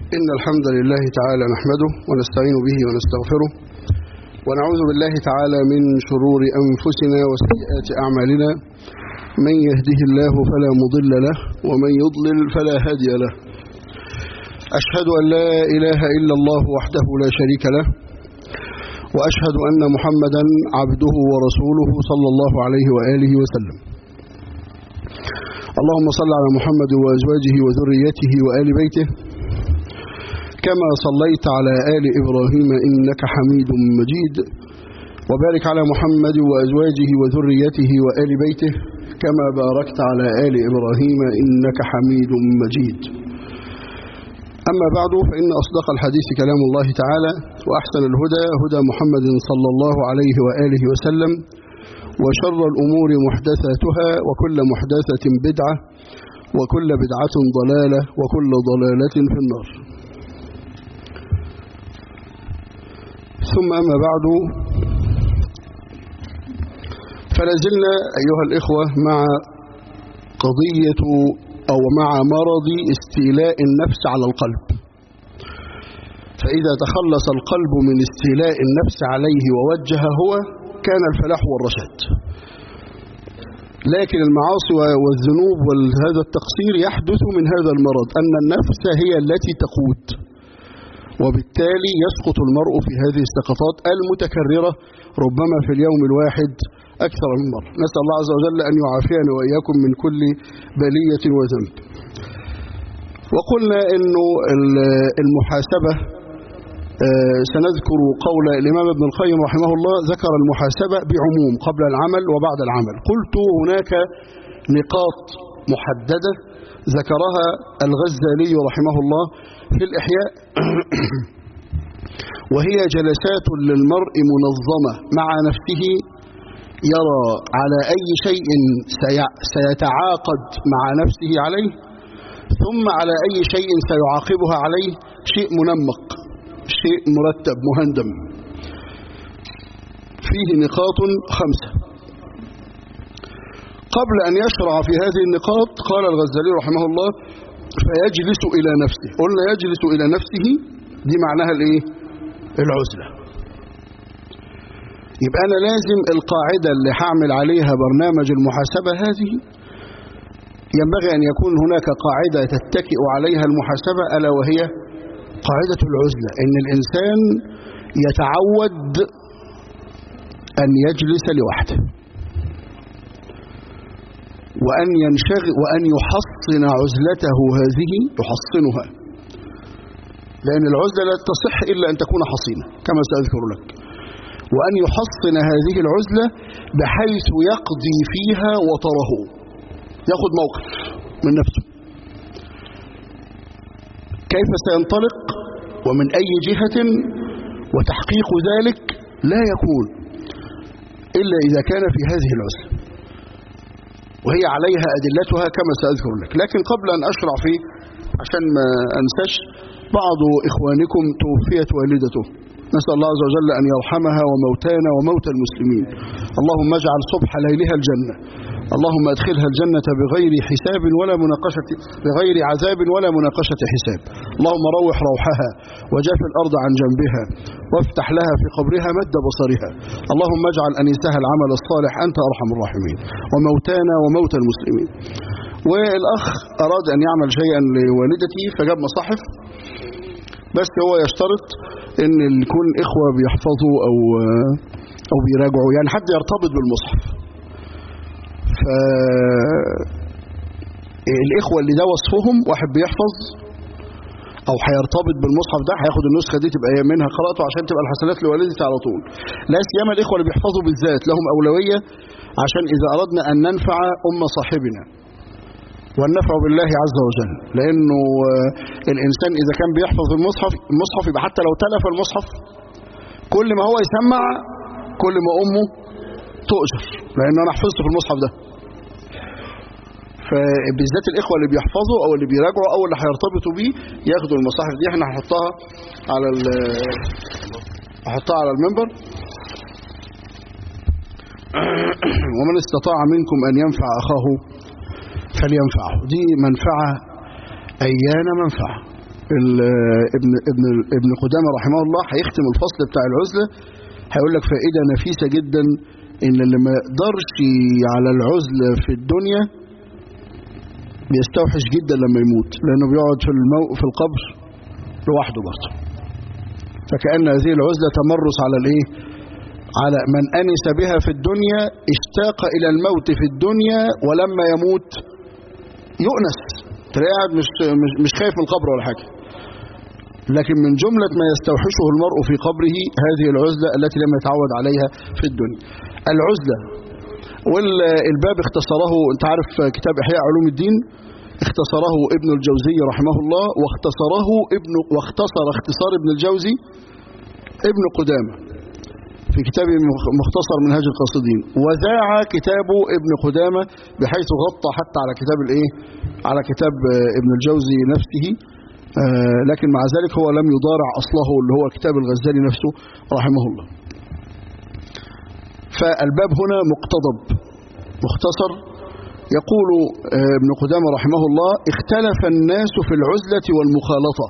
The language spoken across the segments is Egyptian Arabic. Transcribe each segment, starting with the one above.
إن الحمد لله تعالى نحمده ونستعين به ونستغفره ونعوذ بالله تعالى من شرور أنفسنا وسيئات أعمالنا من يهده الله فلا مضل له ومن يضلل فلا هادي له أشهد أن لا إله إلا الله وحده لا شريك له وأشهد أن محمدا عبده ورسوله صلى الله عليه وآله وسلم اللهم صل على محمد وأزواجه وذريته وآل بيته كما صليت على آل إبراهيم إنك حميد مجيد وبارك على محمد وأزواجه وذريته وآل بيته كما باركت على آل إبراهيم إنك حميد مجيد أما بعد فإن أصدق الحديث كلام الله تعالى وأحسن الهدى هدى محمد صلى الله عليه وآله وسلم وشر الأمور محدثاتها وكل محدثة بدعة وكل بدعة ضلالة وكل ضلالة في النار ثم أما بعد فلازلنا أيها الإخوة مع قضية أو مع مرض استيلاء النفس على القلب فإذا تخلص القلب من استيلاء النفس عليه ووجه هو كان الفلاح والرشاد لكن المعاصي والذنوب وهذا التقصير يحدث من هذا المرض أن النفس هي التي تقود وبالتالي يسقط المرء في هذه السقطات المتكررة ربما في اليوم الواحد أكثر من مرة نسأل الله عز وجل أن يعافينا وإياكم من كل بلية وذنب وقلنا أنه المحاسبة سنذكر قول الإمام ابن القيم رحمه الله ذكر المحاسبة بعموم قبل العمل وبعد العمل قلت هناك نقاط محددة ذكرها الغزالي رحمه الله في الإحياء وهي جلسات للمرء منظمة مع نفسه يرى على أي شيء سيتعاقد مع نفسه عليه ثم على أي شيء سيعاقبها عليه شيء منمق شيء مرتب مهندم فيه نقاط خمسة قبل أن يشرع في هذه النقاط قال الغزالي رحمه الله فيجلس إلى نفسه قلنا يجلس إلى نفسه دي معناها الإيه؟ العزلة يبقى أنا لازم القاعدة اللي هعمل عليها برنامج المحاسبة هذه ينبغي أن يكون هناك قاعدة تتكئ عليها المحاسبة ألا وهي قاعدة العزلة إن الإنسان يتعود أن يجلس لوحده وأن ينشغل وأن يحصن عزلته هذه يحصنها لأن العزلة لا تصح إلا أن تكون حصينة كما سأذكر لك وأن يحصن هذه العزلة بحيث يقضي فيها وطره ياخذ موقف من نفسه كيف سينطلق ومن أي جهة وتحقيق ذلك لا يكون إلا إذا كان في هذه العزلة وهي عليها أدلتها كما سأذكر لك لكن قبل أن أشرع في عشان ما أنساش بعض إخوانكم توفيت والدته نسأل الله عز وجل أن يرحمها وموتانا وموتى المسلمين اللهم اجعل صبح ليلها الجنة اللهم ادخلها الجنة بغير حساب ولا مناقشة بغير عذاب ولا مناقشة حساب اللهم روح روحها وجاف الأرض عن جنبها وافتح لها في قبرها مد بصرها اللهم اجعل أنيسها العمل الصالح أنت أرحم الراحمين وموتانا وموتى المسلمين والأخ أراد أن يعمل شيئا لوالدتي فجاب مصاحف بس هو يشترط ان يكون اخوة بيحفظوا او او بيراجعوا يعني حد يرتبط بالمصحف ف الاخوة اللي ده وصفهم واحد بيحفظ او هيرتبط بالمصحف ده هياخد النسخة دي تبقى منها قراءته عشان تبقى الحسنات لوالدتي على طول لا سيما الاخوة اللي بيحفظوا بالذات لهم اولوية عشان اذا اردنا ان ننفع ام صاحبنا والنفع بالله عز وجل لأنه الإنسان إذا كان بيحفظ المصحف المصحف يبقى حتى لو تلف المصحف كل ما هو يسمع كل ما أمه تؤجر لأن أنا حفظت في المصحف ده فبالذات الإخوة اللي بيحفظوا أو اللي بيراجعوا أو اللي هيرتبطوا بيه ياخدوا المصاحف دي احنا هنحطها على هحطها على المنبر ومن استطاع منكم أن ينفع أخاه فلينفعه دي منفعة أيان منفعة ابن ابن ابن قدامه رحمه الله هيختم الفصل بتاع العزله هيقول لك فائده نفيسه جدا ان اللي ما يقدرش على العزله في الدنيا بيستوحش جدا لما يموت لانه بيقعد في المو في القبر لوحده برضه فكأن هذه العزلة تمرس على الايه على من أنس بها في الدنيا اشتاق إلى الموت في الدنيا ولما يموت يؤنس تلاقيه قاعد مش, مش, مش خايف من القبر ولا حاجة لكن من جملة ما يستوحشه المرء في قبره هذه العزلة التي لم يتعود عليها في الدنيا العزلة والباب اختصره انت عارف كتاب إحياء علوم الدين اختصره ابن الجوزي رحمه الله واختصره ابن واختصر اختصار ابن الجوزي ابن قدامه في كتاب مختصر منهاج القاصدين وذاع كتاب ابن قدامه بحيث غطى حتى على كتاب الايه على كتاب ابن الجوزي نفسه آه لكن مع ذلك هو لم يضارع اصله اللي هو كتاب الغزالي نفسه رحمه الله فالباب هنا مقتضب مختصر يقول ابن قدامة رحمه الله اختلف الناس في العزلة والمخالطة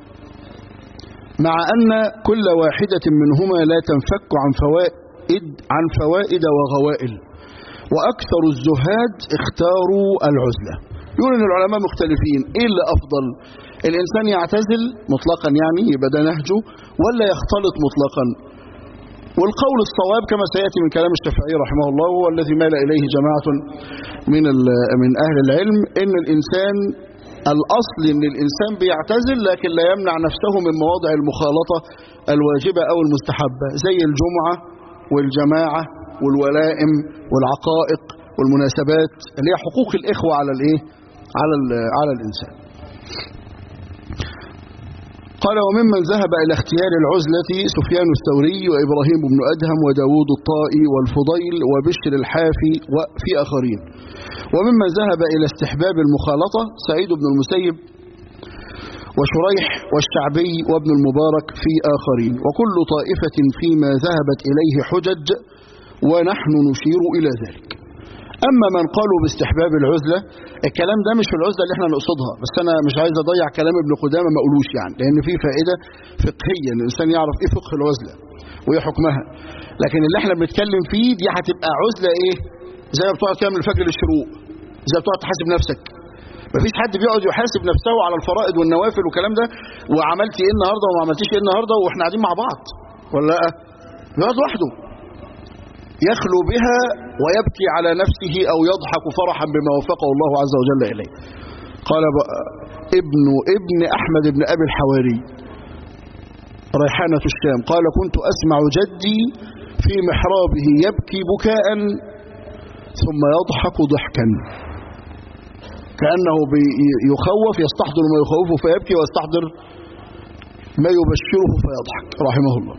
مع أن كل واحدة منهما لا تنفك عن فوائد عن فوائد وغوائل وأكثر الزهاد اختاروا العزلة يقول أن العلماء مختلفين إيه اللي أفضل الإنسان يعتزل مطلقا يعني يبقى ده نهجه ولا يختلط مطلقا والقول الصواب كما سيأتي من كلام الشافعي رحمه الله هو الذي مال إليه جماعة من من أهل العلم إن الإنسان الأصل إن الإنسان بيعتزل لكن لا يمنع نفسه من مواضع المخالطة الواجبة أو المستحبة زي الجمعة والجماعة والولائم والعقائق والمناسبات اللي هي حقوق الإخوة على الإيه؟ على على الإنسان. قال وممن ذهب إلى اختيار العزلة سفيان الثوري وإبراهيم بن أدهم وداود الطائي والفضيل وبشر الحافي وفي آخرين وممن ذهب إلى استحباب المخالطة سعيد بن المسيب وشريح والشعبي وابن المبارك في آخرين وكل طائفة فيما ذهبت إليه حجج ونحن نشير إلى ذلك أما من قالوا باستحباب العزلة الكلام ده مش في العزلة اللي احنا نقصدها بس أنا مش عايز أضيع كلام ابن قدامة ما أقولوش يعني لأن في فائدة فقهية إن الإنسان يعرف إيه فقه العزلة وإيه حكمها لكن اللي احنا بنتكلم فيه دي هتبقى عزلة إيه زي ما بتقعد تعمل الفجر للشروق زي ما بتقعد تحاسب نفسك مفيش حد بيقعد يحاسب نفسه على الفرائض والنوافل والكلام ده وعملت ايه النهارده وما عملتيش ايه النهارده واحنا قاعدين مع بعض ولا لا بيقعد لوحده يخلو بها ويبكي على نفسه أو يضحك فرحا بما وفقه الله عز وجل إليه قال ابن ابن أحمد بن أبي الحواري ريحانة الشام قال كنت أسمع جدي في محرابه يبكي بكاء ثم يضحك ضحكا كأنه يخوف يستحضر ما يخوفه فيبكي ويستحضر ما يبشره فيضحك رحمه الله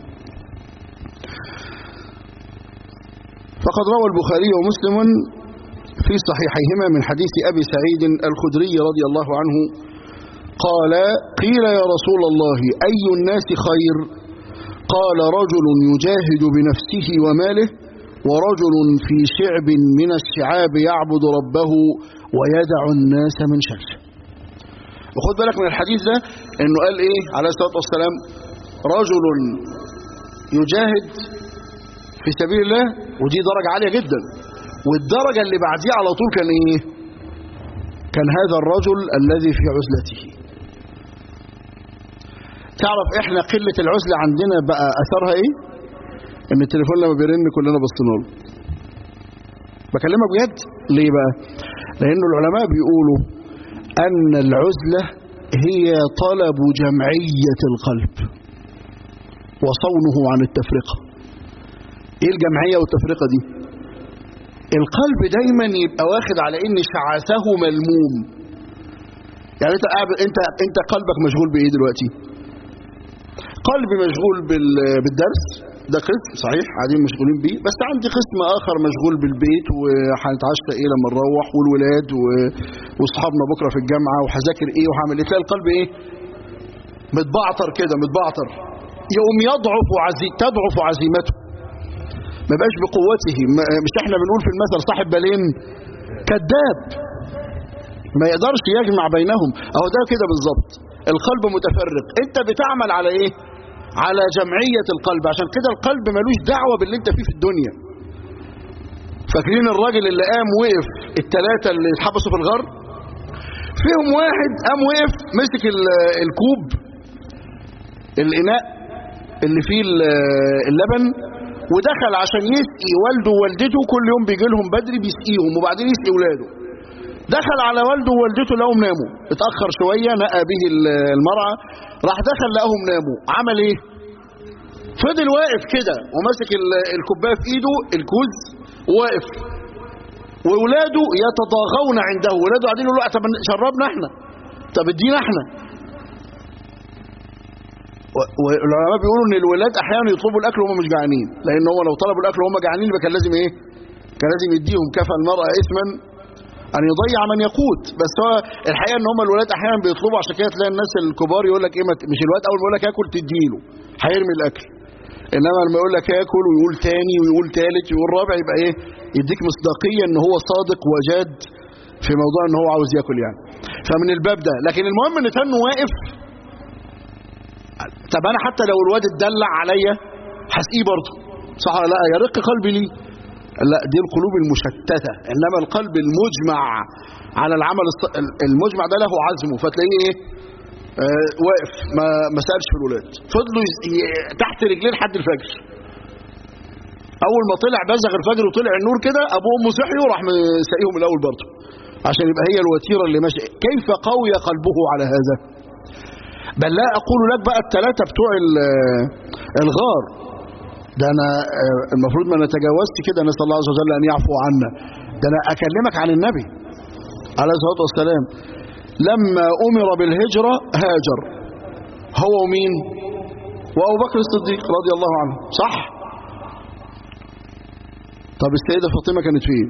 فقد روى البخاري ومسلم في صحيحيهما من حديث أبي سعيد الخدري رضي الله عنه قال قيل يا رسول الله أي الناس خير قال رجل يجاهد بنفسه وماله ورجل في شعب من الشعاب يعبد ربه ويدع الناس من شره وخد بالك من الحديث ده انه قال ايه عليه الصلاة والسلام رجل يجاهد في سبيل الله ودي درجة عالية جدا والدرجة اللي بعديه على طول كان ايه كان هذا الرجل الذي في عزلته تعرف احنا قلة العزلة عندنا بقى اثرها ايه ان التليفون لما بيرن كلنا بصينا له بكلمك بجد ليه بقى لان العلماء بيقولوا ان العزلة هي طلب جمعية القلب وصونه عن التفرقة ايه الجمعية والتفرقة دي القلب دايما يبقى واخد على ان شعثه ملموم يعني انت انت انت قلبك مشغول بايه دلوقتي قلبي مشغول بالدرس ده قسم صحيح قاعدين مشغولين بيه بس عندي قسم اخر مشغول بالبيت وهنتعشى ايه لما نروح والولاد واصحابنا بكره في الجامعه وهذاكر ايه وهعمل ايه تلاقي القلب ايه متبعتر كده متبعتر يقوم يضعف عزي... تضعف عزيمته ما بقاش بقوته مش احنا بنقول في المثل صاحب بالين كذاب ما يقدرش يجمع بينهم اهو ده كده بالظبط القلب متفرق انت بتعمل على ايه على جمعية القلب عشان كده القلب ملوش دعوة باللي انت فيه في الدنيا فاكرين الراجل اللي قام وقف الثلاثة اللي اتحبسوا في الغار فيهم واحد قام وقف مسك الكوب الإناء اللي فيه اللبن ودخل عشان يسقي والده ووالدته كل يوم بيجي لهم بدري بيسقيهم وبعدين يسقي ولاده دخل على والده ووالدته لقوهم ناموا اتأخر شوية نقى به المرعى راح دخل لقاهم ناموا عمل ايه فضل واقف كده وماسك الكوبايه في ايده الكوز واقف وولاده يتضاغون عنده ولاده قاعدين يقولوا طب شربنا احنا طب ادينا احنا والعلماء بيقولوا ان الولاد احيانا يطلبوا الاكل وهم مش جعانين لان هو لو طلبوا الاكل وهم جعانين يبقى كان لازم ايه كان لازم يديهم كفى المرأة اثما ان يضيع من يقوت بس هو الحقيقه ان هم الولاد احيانا بيطلبوا عشان كده تلاقي الناس الكبار يقول لك ايه مش الواد اول ما يقول لك ياكل تديله هيرمي الاكل انما لما يقول لك ياكل ويقول تاني ويقول تالت ويقول رابع يبقى ايه يديك مصداقيه ان هو صادق وجاد في موضوع ان هو عاوز ياكل يعني فمن الباب ده لكن المهم ان تنه واقف طب انا حتى لو الواد اتدلع عليا هسقيه برضه صح ولا لا يرق قلبي ليه لا دي القلوب المشتته انما القلب المجمع على العمل المجمع ده له عزمه فتلاقيه ايه آه واقف ما ما سالش في الولاد فضلوا تحت رجليه لحد الفجر اول ما طلع بزغ الفجر وطلع النور كده ابوه وامه صحيوا وراح ساقيهم الاول برضه عشان يبقى هي الوتيره اللي ماشيه كيف قوي قلبه على هذا بل لا اقول لك بقى الثلاثه بتوع الغار ده انا المفروض ما نتجاوزش كده نسال الله عز وجل ان يعفو عنا ده انا اكلمك عن النبي عليه الصلاه والسلام لما امر بالهجره هاجر هو ومين وابو بكر الصديق رضي الله عنه صح طب السيده فاطمه كانت فين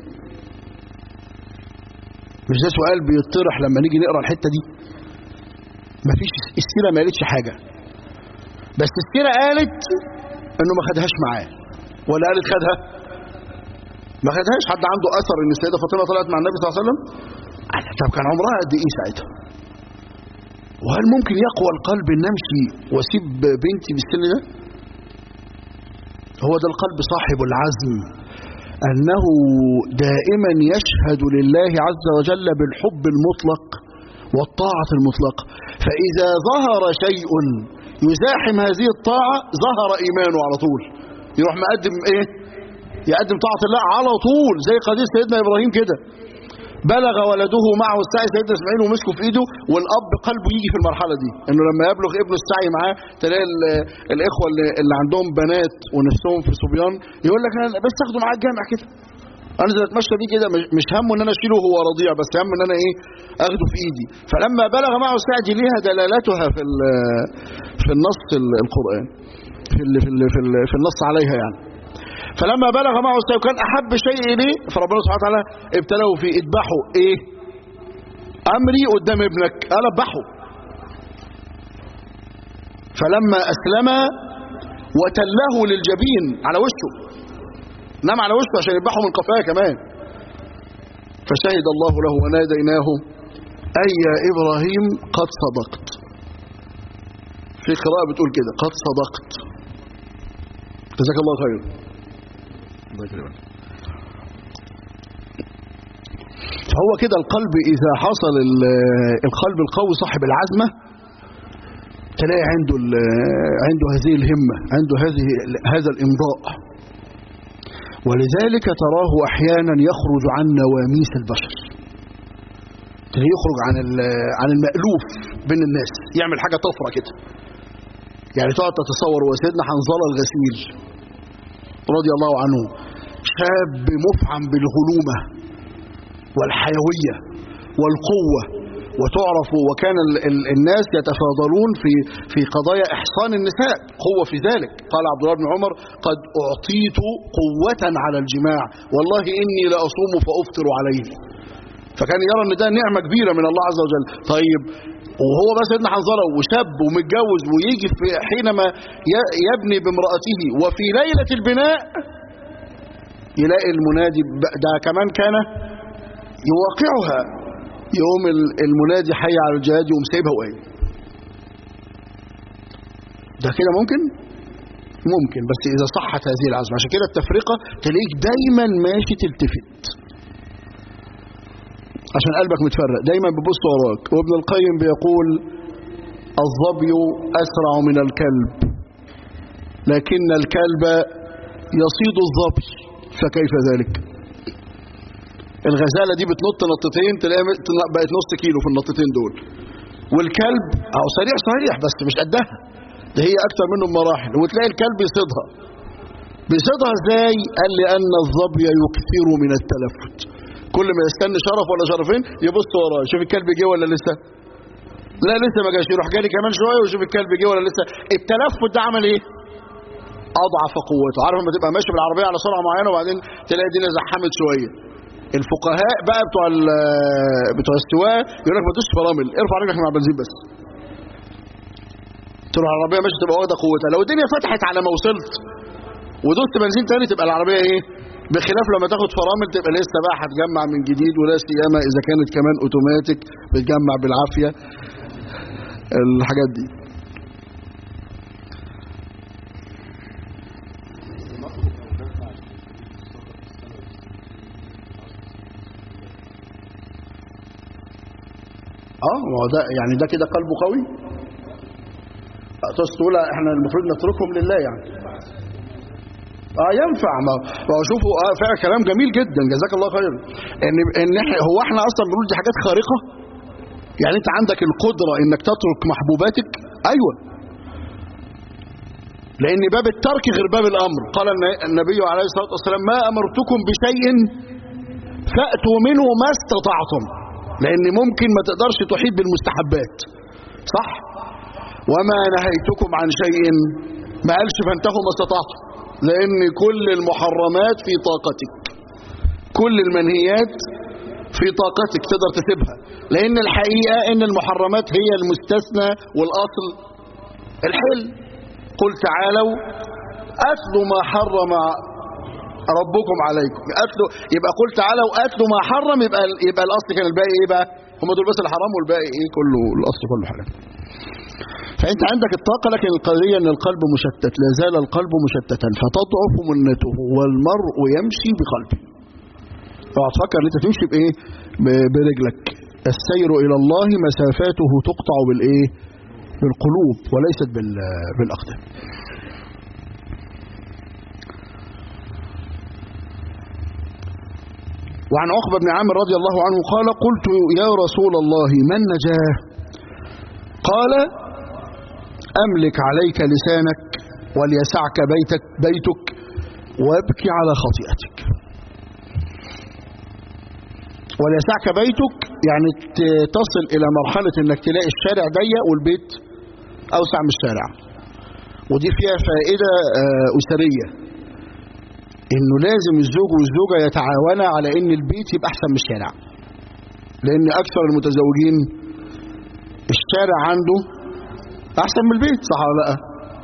مش ده سؤال بيطرح لما نيجي نقرا الحته دي مفيش السيره ما قالتش حاجه بس السيره قالت انه ما خدهاش معاه ولا قالت خدها ما خدهاش حد عنده اثر ان السيده فاطمه طلعت مع النبي صلى الله عليه وسلم طب كان عمرها قد ايه ساعتها وهل ممكن يقوى القلب ان امشي واسيب بنتي بالسن ده هو ده القلب صاحب العزم انه دائما يشهد لله عز وجل بالحب المطلق والطاعه المطلقه فاذا ظهر شيء يزاحم هذه الطاعة ظهر إيمانه على طول يروح مقدم إيه يقدم طاعة الله على طول زي قضية سيدنا إبراهيم كده بلغ ولده معه السعي سيدنا اسماعيل ومسكه في ايده والاب قلبه يجي في المرحله دي انه لما يبلغ ابنه السعي معاه تلاقي الاخوه اللي, اللي عندهم بنات ونفسهم في صبيان يقول لك انا بس اخده معاه الجامع كده انزل اتمشى بيه كده مش همه ان انا اشيله وهو رضيع بس هم ان انا ايه اخده في ايدي فلما بلغ معه السعي دي ليها دلالتها في في النص القران في ال في ال في, ال في النص عليها يعني فلما بلغ معه السعي وكان احب شيء اليه فربنا سبحانه وتعالى ابتلاه في اذبحه ايه امري قدام ابنك قال اذبحه فلما اسلم وتله للجبين على وشه نام على وشه عشان يذبحه من قفاه كمان فشهد الله له وناديناه اي يا ابراهيم قد صدقت في قراءه بتقول كده قد صدقت جزاك الله خير الله يكرمك فهو كده القلب اذا حصل القلب القوي صاحب العزمه تلاقي عنده عنده هذه الهمه عنده هذه هذا الامضاء ولذلك تراه احيانا يخرج عن نواميس البشر تلاقيه يخرج عن عن المألوف بين الناس يعمل حاجه طفره كده يعني تقعد تتصور وسيدنا حنظله الغسيل رضي الله عنه شاب مفعم بالغلومه والحيويه والقوه وتعرف وكان ال ال الناس يتفاضلون في في قضايا احصان النساء قوه في ذلك قال عبد الله بن عمر قد اعطيت قوه على الجماع والله اني لاصوم فافطر عليه فكان يرى ان ده نعمه كبيره من الله عز وجل طيب وهو بس سيدنا حنظله وشاب ومتجوز ويجي في حينما يبني بامراته وفي ليله البناء يلاقي المنادي ده كمان كان يواقعها يوم المنادي حي على الجهاد يقوم سايبها وقايم ده كده ممكن ممكن بس اذا صحت هذه العزمه عشان كده التفرقه تلاقيك دايما ماشي تلتفت عشان قلبك متفرق دايما بتبص وراك وابن القيم بيقول الظبي اسرع من الكلب لكن الكلب يصيد الظبي فكيف ذلك الغزاله دي بتنط نطتين تلاقي بقت نص كيلو في النطتين دول والكلب اهو سريع صحيح بس مش قدها ده هي اكتر منه بمراحل وتلاقي الكلب يصيدها بيصيدها ازاي قال لان الظبي يكثر من التلفت كل ما يستنى شرف ولا شرفين يبص وراه يشوف الكلب جه ولا لسه لا لسه ما جاش يروح جالي كمان شويه ويشوف الكلب جه ولا لسه التلفت ده عمل ايه اضعف قوته عارف لما تبقى ماشي بالعربيه على سرعه معينه وبعدين تلاقي الدنيا زحمت شويه الفقهاء بقى بتوع بتوع السواقه يقول لك ما تدوسش فرامل ارفع رجلك مع البنزين بس تروح العربيه ماشيه تبقى واخده قوتها لو الدنيا فتحت على ما وصلت ودوست بنزين تاني تبقى العربيه ايه بخلاف لما تاخد فرامل تبقى لسه بقى هتجمع من جديد ولا سيما اذا كانت كمان اوتوماتيك بتجمع بالعافيه الحاجات دي اه ما هو ده يعني ده كده قلبه قوي تقول احنا المفروض نتركهم لله يعني اه ينفع ما هو شوفوا اه فعلا كلام جميل جدا جزاك الله خير ان ان احنا هو احنا اصلا بنقول دي حاجات خارقه يعني انت عندك القدره انك تترك محبوباتك ايوه لان باب الترك غير باب الامر قال النبي عليه الصلاه والسلام ما امرتكم بشيء فاتوا منه ما استطعتم لان ممكن ما تقدرش تحيط بالمستحبات صح وما نهيتكم عن شيء ما قالش فانتهوا ما استطعتم لان كل المحرمات في طاقتك كل المنهيات في طاقتك تقدر تسيبها لان الحقيقة ان المحرمات هي المستثنى والاصل الحل قل تعالوا اتلوا ما حرم ربكم عليكم اتلوا يبقى قل تعالوا اتلوا ما حرم يبقى يبقى الاصل كان الباقي ايه بقى هم دول بس الحرام والباقي ايه كله الاصل كله حلال فانت عندك الطاقة لكن القضية ان القلب مشتت لا زال القلب مشتتا فتضعف منته والمرء يمشي بقلبه اوعى تفكر ان انت تمشي بايه برجلك السير الى الله مسافاته تقطع بالايه بالقلوب وليست بالاقدام وعن عقبة بن عامر رضي الله عنه قال قلت يا رسول الله من نجاه قال أملك عليك لسانك وليسعك بيتك بيتك وابكي على خطيئتك وليسعك بيتك يعني تصل إلى مرحلة أنك تلاقي الشارع ضيق والبيت أوسع من الشارع ودي فيها فائدة أسرية إنه لازم الزوج والزوجة يتعاونا على إن البيت يبقى أحسن من الشارع لأن أكثر المتزوجين الشارع عنده احسن من البيت صح ولا لا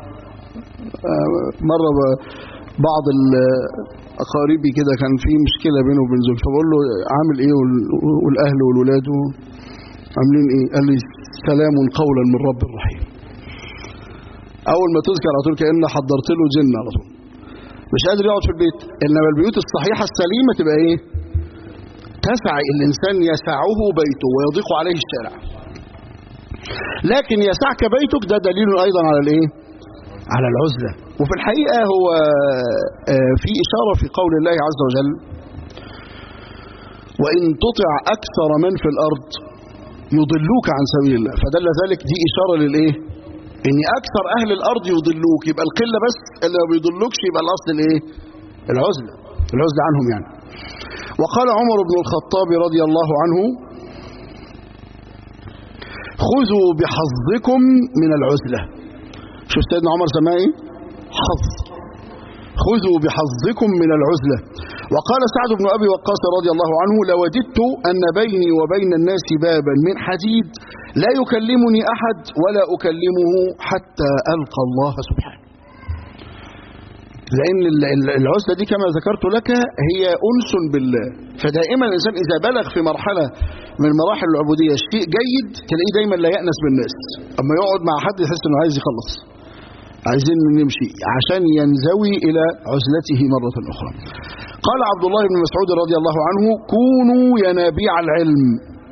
مره بعض اقاربي كده كان في مشكله بينه وبين زوجته فبقول له عامل ايه والاهل والولاد عاملين ايه قال لي سلام قولا من رب الرحيم اول ما تذكر على طول كان حضرت له جنه على طول مش قادر يقعد في البيت انما البيوت الصحيحه السليمه تبقى ايه تسع الانسان يسعه بيته ويضيق عليه الشارع لكن يسعك بيتك ده دليل ايضا على الايه على العزله وفي الحقيقه هو في اشاره في قول الله عز وجل وان تطع اكثر من في الارض يضلوك عن سبيل الله فدل ذلك دي اشاره للايه ان اكثر اهل الارض يضلوك يبقى القله بس اللي ما بيضلوكش يبقى الاصل الايه العزله العزله عنهم يعني وقال عمر بن الخطاب رضي الله عنه خذوا بحظكم من العزلة شوف سيدنا عمر سماه ايه حظ خذوا بحظكم من العزلة وقال سعد بن أبي وقاص رضي الله عنه لوددت أن بيني وبين الناس بابا من حديد لا يكلمني أحد ولا أكلمه حتى ألقى الله سبحانه لأن العزلة دي كما ذكرت لك هي أنس بالله فدائما الإنسان إذا بلغ في مرحلة من مراحل العبودية شيء جيد تلاقيه دايما لا يأنس بالناس أما يقعد مع حد يحس أنه عايز يخلص عايزين نمشي عشان ينزوي إلى عزلته مرة أخرى قال عبد الله بن مسعود رضي الله عنه كونوا ينابيع العلم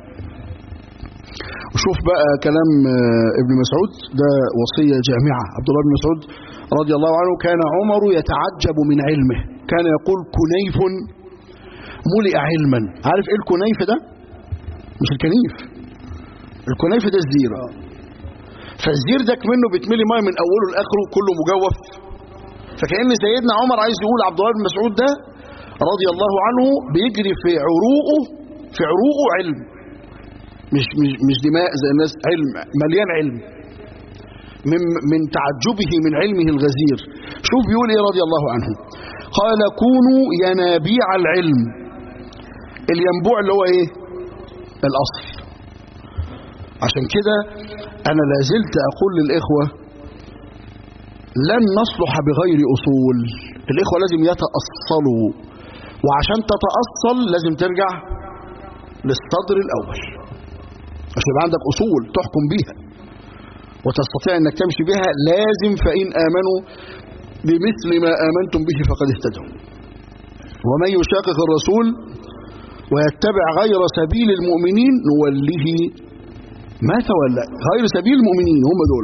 وشوف بقى كلام ابن مسعود ده وصية جامعة عبد الله بن مسعود رضي الله عنه كان عمر يتعجب من علمه كان يقول كنيف ملئ علما عارف ايه الكنيف ده مش الكنيف الكنيف ده الزير فالزير ده منه بتملي ميه من اوله لاخره كله مجوف فكأن سيدنا عمر عايز يقول عبد الله بن مسعود ده رضي الله عنه بيجري في عروقه في عروقه علم مش مش مش دماء زي الناس علم مليان علم من من تعجبه من علمه الغزير شوف بيقول ايه رضي الله عنه قال كونوا ينابيع العلم الينبوع اللي هو ايه الاصل عشان كده انا لازلت اقول للاخوه لن نصلح بغير اصول الاخوه لازم يتاصلوا وعشان تتاصل لازم ترجع للصدر الاول عشان يبقى عندك اصول تحكم بيها وتستطيع انك تمشي بها لازم فان امنوا بمثل ما امنتم به فقد اهتدوا ومن يشاقق الرسول ويتبع غير سبيل المؤمنين نوله ما تولى غير سبيل المؤمنين هم دول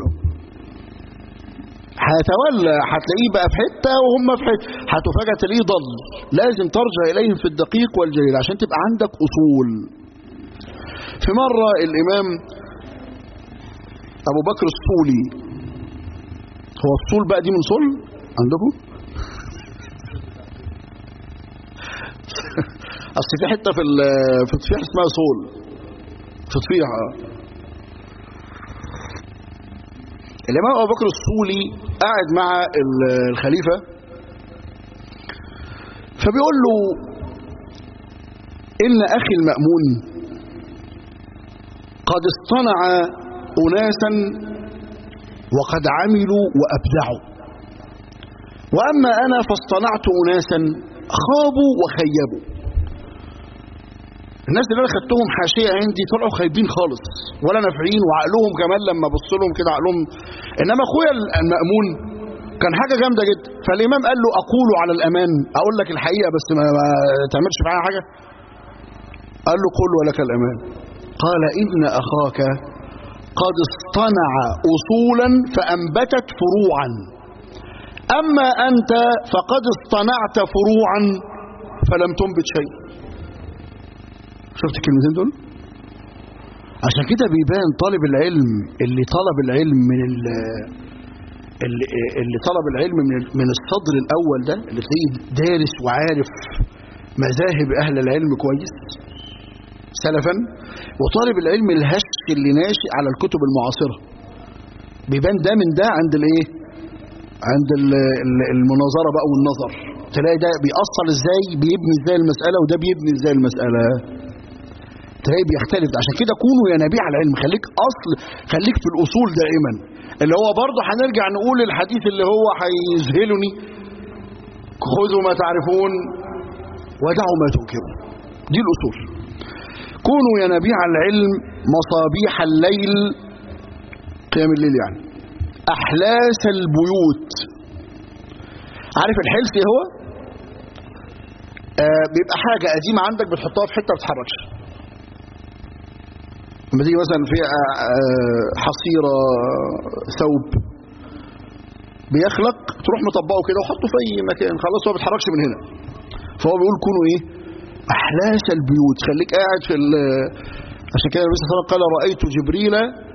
هيتولى هتلاقيه بقى في حته وهم في حته هتفاجئ تلاقيه ضل لازم ترجع اليهم في الدقيق والجليل عشان تبقى عندك اصول في مره الامام ابو بكر الصولي هو الصول بقى دي من صل عندكم اصل في حته في في تفيح اسمها صول في تفيح الامام ابو بكر الصولي قاعد مع الخليفه فبيقول له ان اخي المامون قد اصطنع اناسا وقد عملوا وابدعوا واما انا فاصطنعت اناسا خابوا وخيبوا الناس اللي انا خدتهم حاشيه عندي طلعوا خايبين خالص ولا نافعين وعقلهم كمان لما ابص لهم كده عقلهم انما اخويا المامون كان حاجه جامده جدا فالامام قال له اقول على الامان اقول لك الحقيقه بس ما, ما تعملش معايا حاجه قال له قل ولك الامان قال ان اخاك قد اصطنع اصولا فانبتت فروعا اما انت فقد اصطنعت فروعا فلم تنبت شيء شفت الكلمتين دول عشان كده بيبان طالب العلم اللي طلب العلم من اللي, اللي طلب العلم من من الصدر الاول ده اللي تلاقيه دارس وعارف مذاهب اهل العلم كويس سلفا وطالب العلم الهش اللي ناشئ على الكتب المعاصره بيبان ده من ده عند الايه عند المناظره بقى والنظر تلاقي ده بيأصل ازاي بيبني ازاي المساله وده بيبني ازاي المساله تلاقي بيختلف عشان كده كونوا ينابيع العلم خليك اصل خليك في الاصول دائما اللي هو برضه هنرجع نقول الحديث اللي هو هيذهلني خذوا ما تعرفون ودعوا ما تنكرون دي الاصول كونوا ينابيع العلم مصابيح الليل قيام الليل يعني احلاس البيوت عارف الحلس ايه هو آه بيبقى حاجه قديمه عندك بتحطها في حته ما بتتحركش لما تيجي مثلا في حصيرة ثوب بيخلق تروح مطبقه كده وحطه في اي مكان خلاص هو ما بيتحركش من هنا فهو بيقول كونوا ايه احلاس البيوت خليك قاعد في عشان كده النبي صلى الله عليه وسلم قال رايت جبريل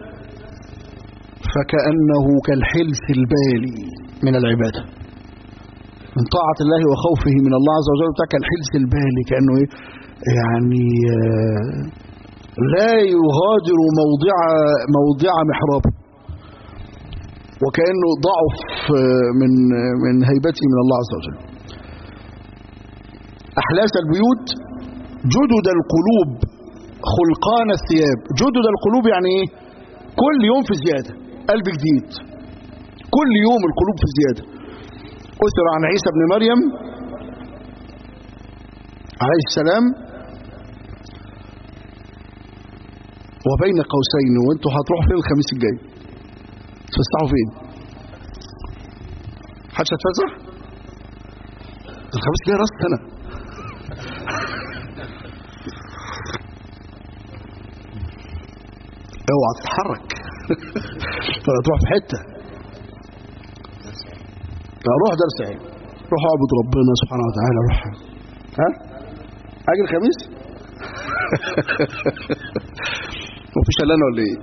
فكانه كالحلس البالي من العباده من طاعه الله وخوفه من الله عز وجل بتاع كالحلس البالي كانه ايه يعني آه لا يغادر موضع موضع محرابه وكأنه ضعف من من هيبته من الله عز وجل أحلاس البيوت جدد القلوب خلقان الثياب جدد القلوب يعني ايه كل يوم في زيادة قلب جديد كل يوم القلوب في زيادة أثر عن عيسى بن مريم عليه السلام وبين قوسين وانتوا هتروحوا فين الخميس الجاي تفسحوا فين حدش هتفزع الخميس ليه راس سنه اوعى تتحرك ولا تروح في حته لا روح درس علم روح اعبد ربنا سبحانه وتعالى روح ها اجي الخميس مفيش الا انا ولا ايه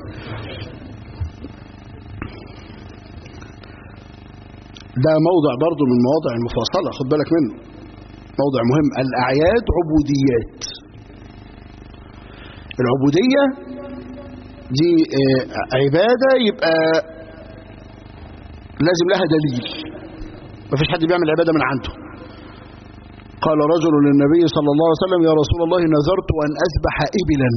ده موضع برضو من مواضع المفاصلة خد بالك منه موضع مهم الأعياد عبوديات العبودية دي آه، عبادة يبقى لازم لها دليل مفيش حد بيعمل عبادة من عنده قال رجل للنبي صلى الله عليه وسلم يا رسول الله نذرت أن أذبح إبلا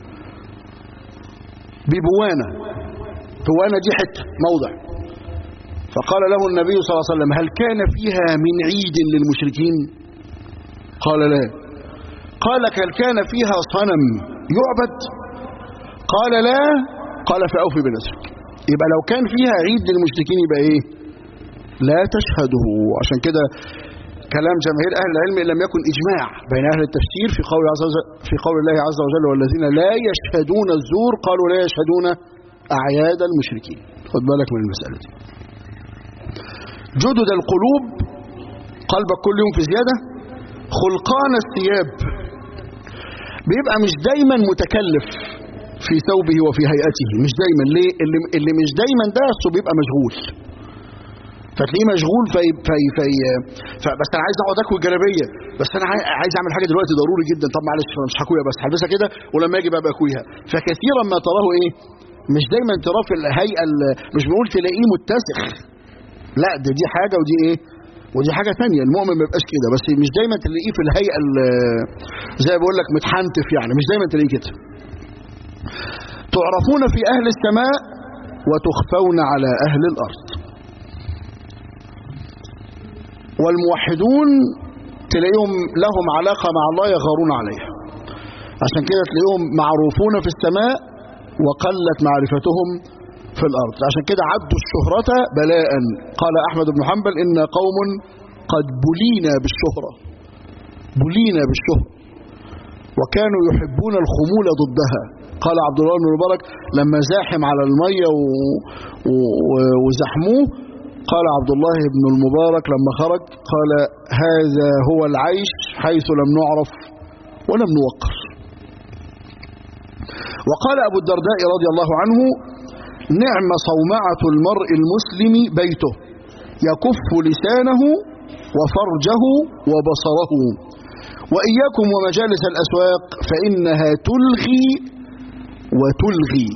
ببوانة بوانة دي حتة موضع فقال له النبي صلى الله عليه وسلم هل كان فيها من عيد للمشركين قال لا قال هل كان فيها صنم يعبد قال لا قال فأوفي بنذرك يبقى لو كان فيها عيد للمشركين يبقى ايه لا تشهده عشان كده كلام جماهير اهل العلم ان لم يكن اجماع بين اهل التفسير في قول عز وجل في قول الله عز وجل والذين لا يشهدون الزور قالوا لا يشهدون اعياد المشركين خد بالك من المساله دي جدد القلوب قلبك كل يوم في زياده خلقان الثياب بيبقى مش دايما متكلف في ثوبه وفي هيئته مش دايما ليه اللي, اللي مش دايما ده اصله بيبقى مشغول فتلاقيه مشغول في في في فبس انا عايز اقعد اكوي جلابيه بس انا عاي- عايز اعمل حاجه دلوقتي ضروري جدا طب معلش أنا مش هكويها بس هلبسها كده ولما اجي بقى اكويها فكثيرا ما تراه ايه مش دايما تراه في الهيئه ال- مش بنقول تلاقيه متسخ لا ده دي حاجه ودي ايه ودي حاجه ثانيه المؤمن ما يبقاش كده بس مش دايما تلاقيه في الهيئه ال- زي ما بقول لك متحنتف يعني مش دايما تلاقيه كده تعرفون في اهل السماء وتخفون على اهل الارض والموحدون تلاقيهم لهم علاقة مع الله يغارون عليها عشان كده تلاقيهم معروفون في السماء وقلت معرفتهم في الأرض عشان كده عدوا الشهرة بلاء قال أحمد بن حنبل إن قوم قد بلينا بالشهرة بلينا بالشهرة وكانوا يحبون الخمول ضدها قال عبد الله بن المبارك لما زاحم على المية و... و... وزحموه قال عبد الله بن المبارك لما خرج قال هذا هو العيش حيث لم نعرف ولم نوقر وقال أبو الدرداء رضي الله عنه نعم صومعة المرء المسلم بيته يكف لسانه وفرجه وبصره وإياكم ومجالس الأسواق فإنها تلغي وتلغي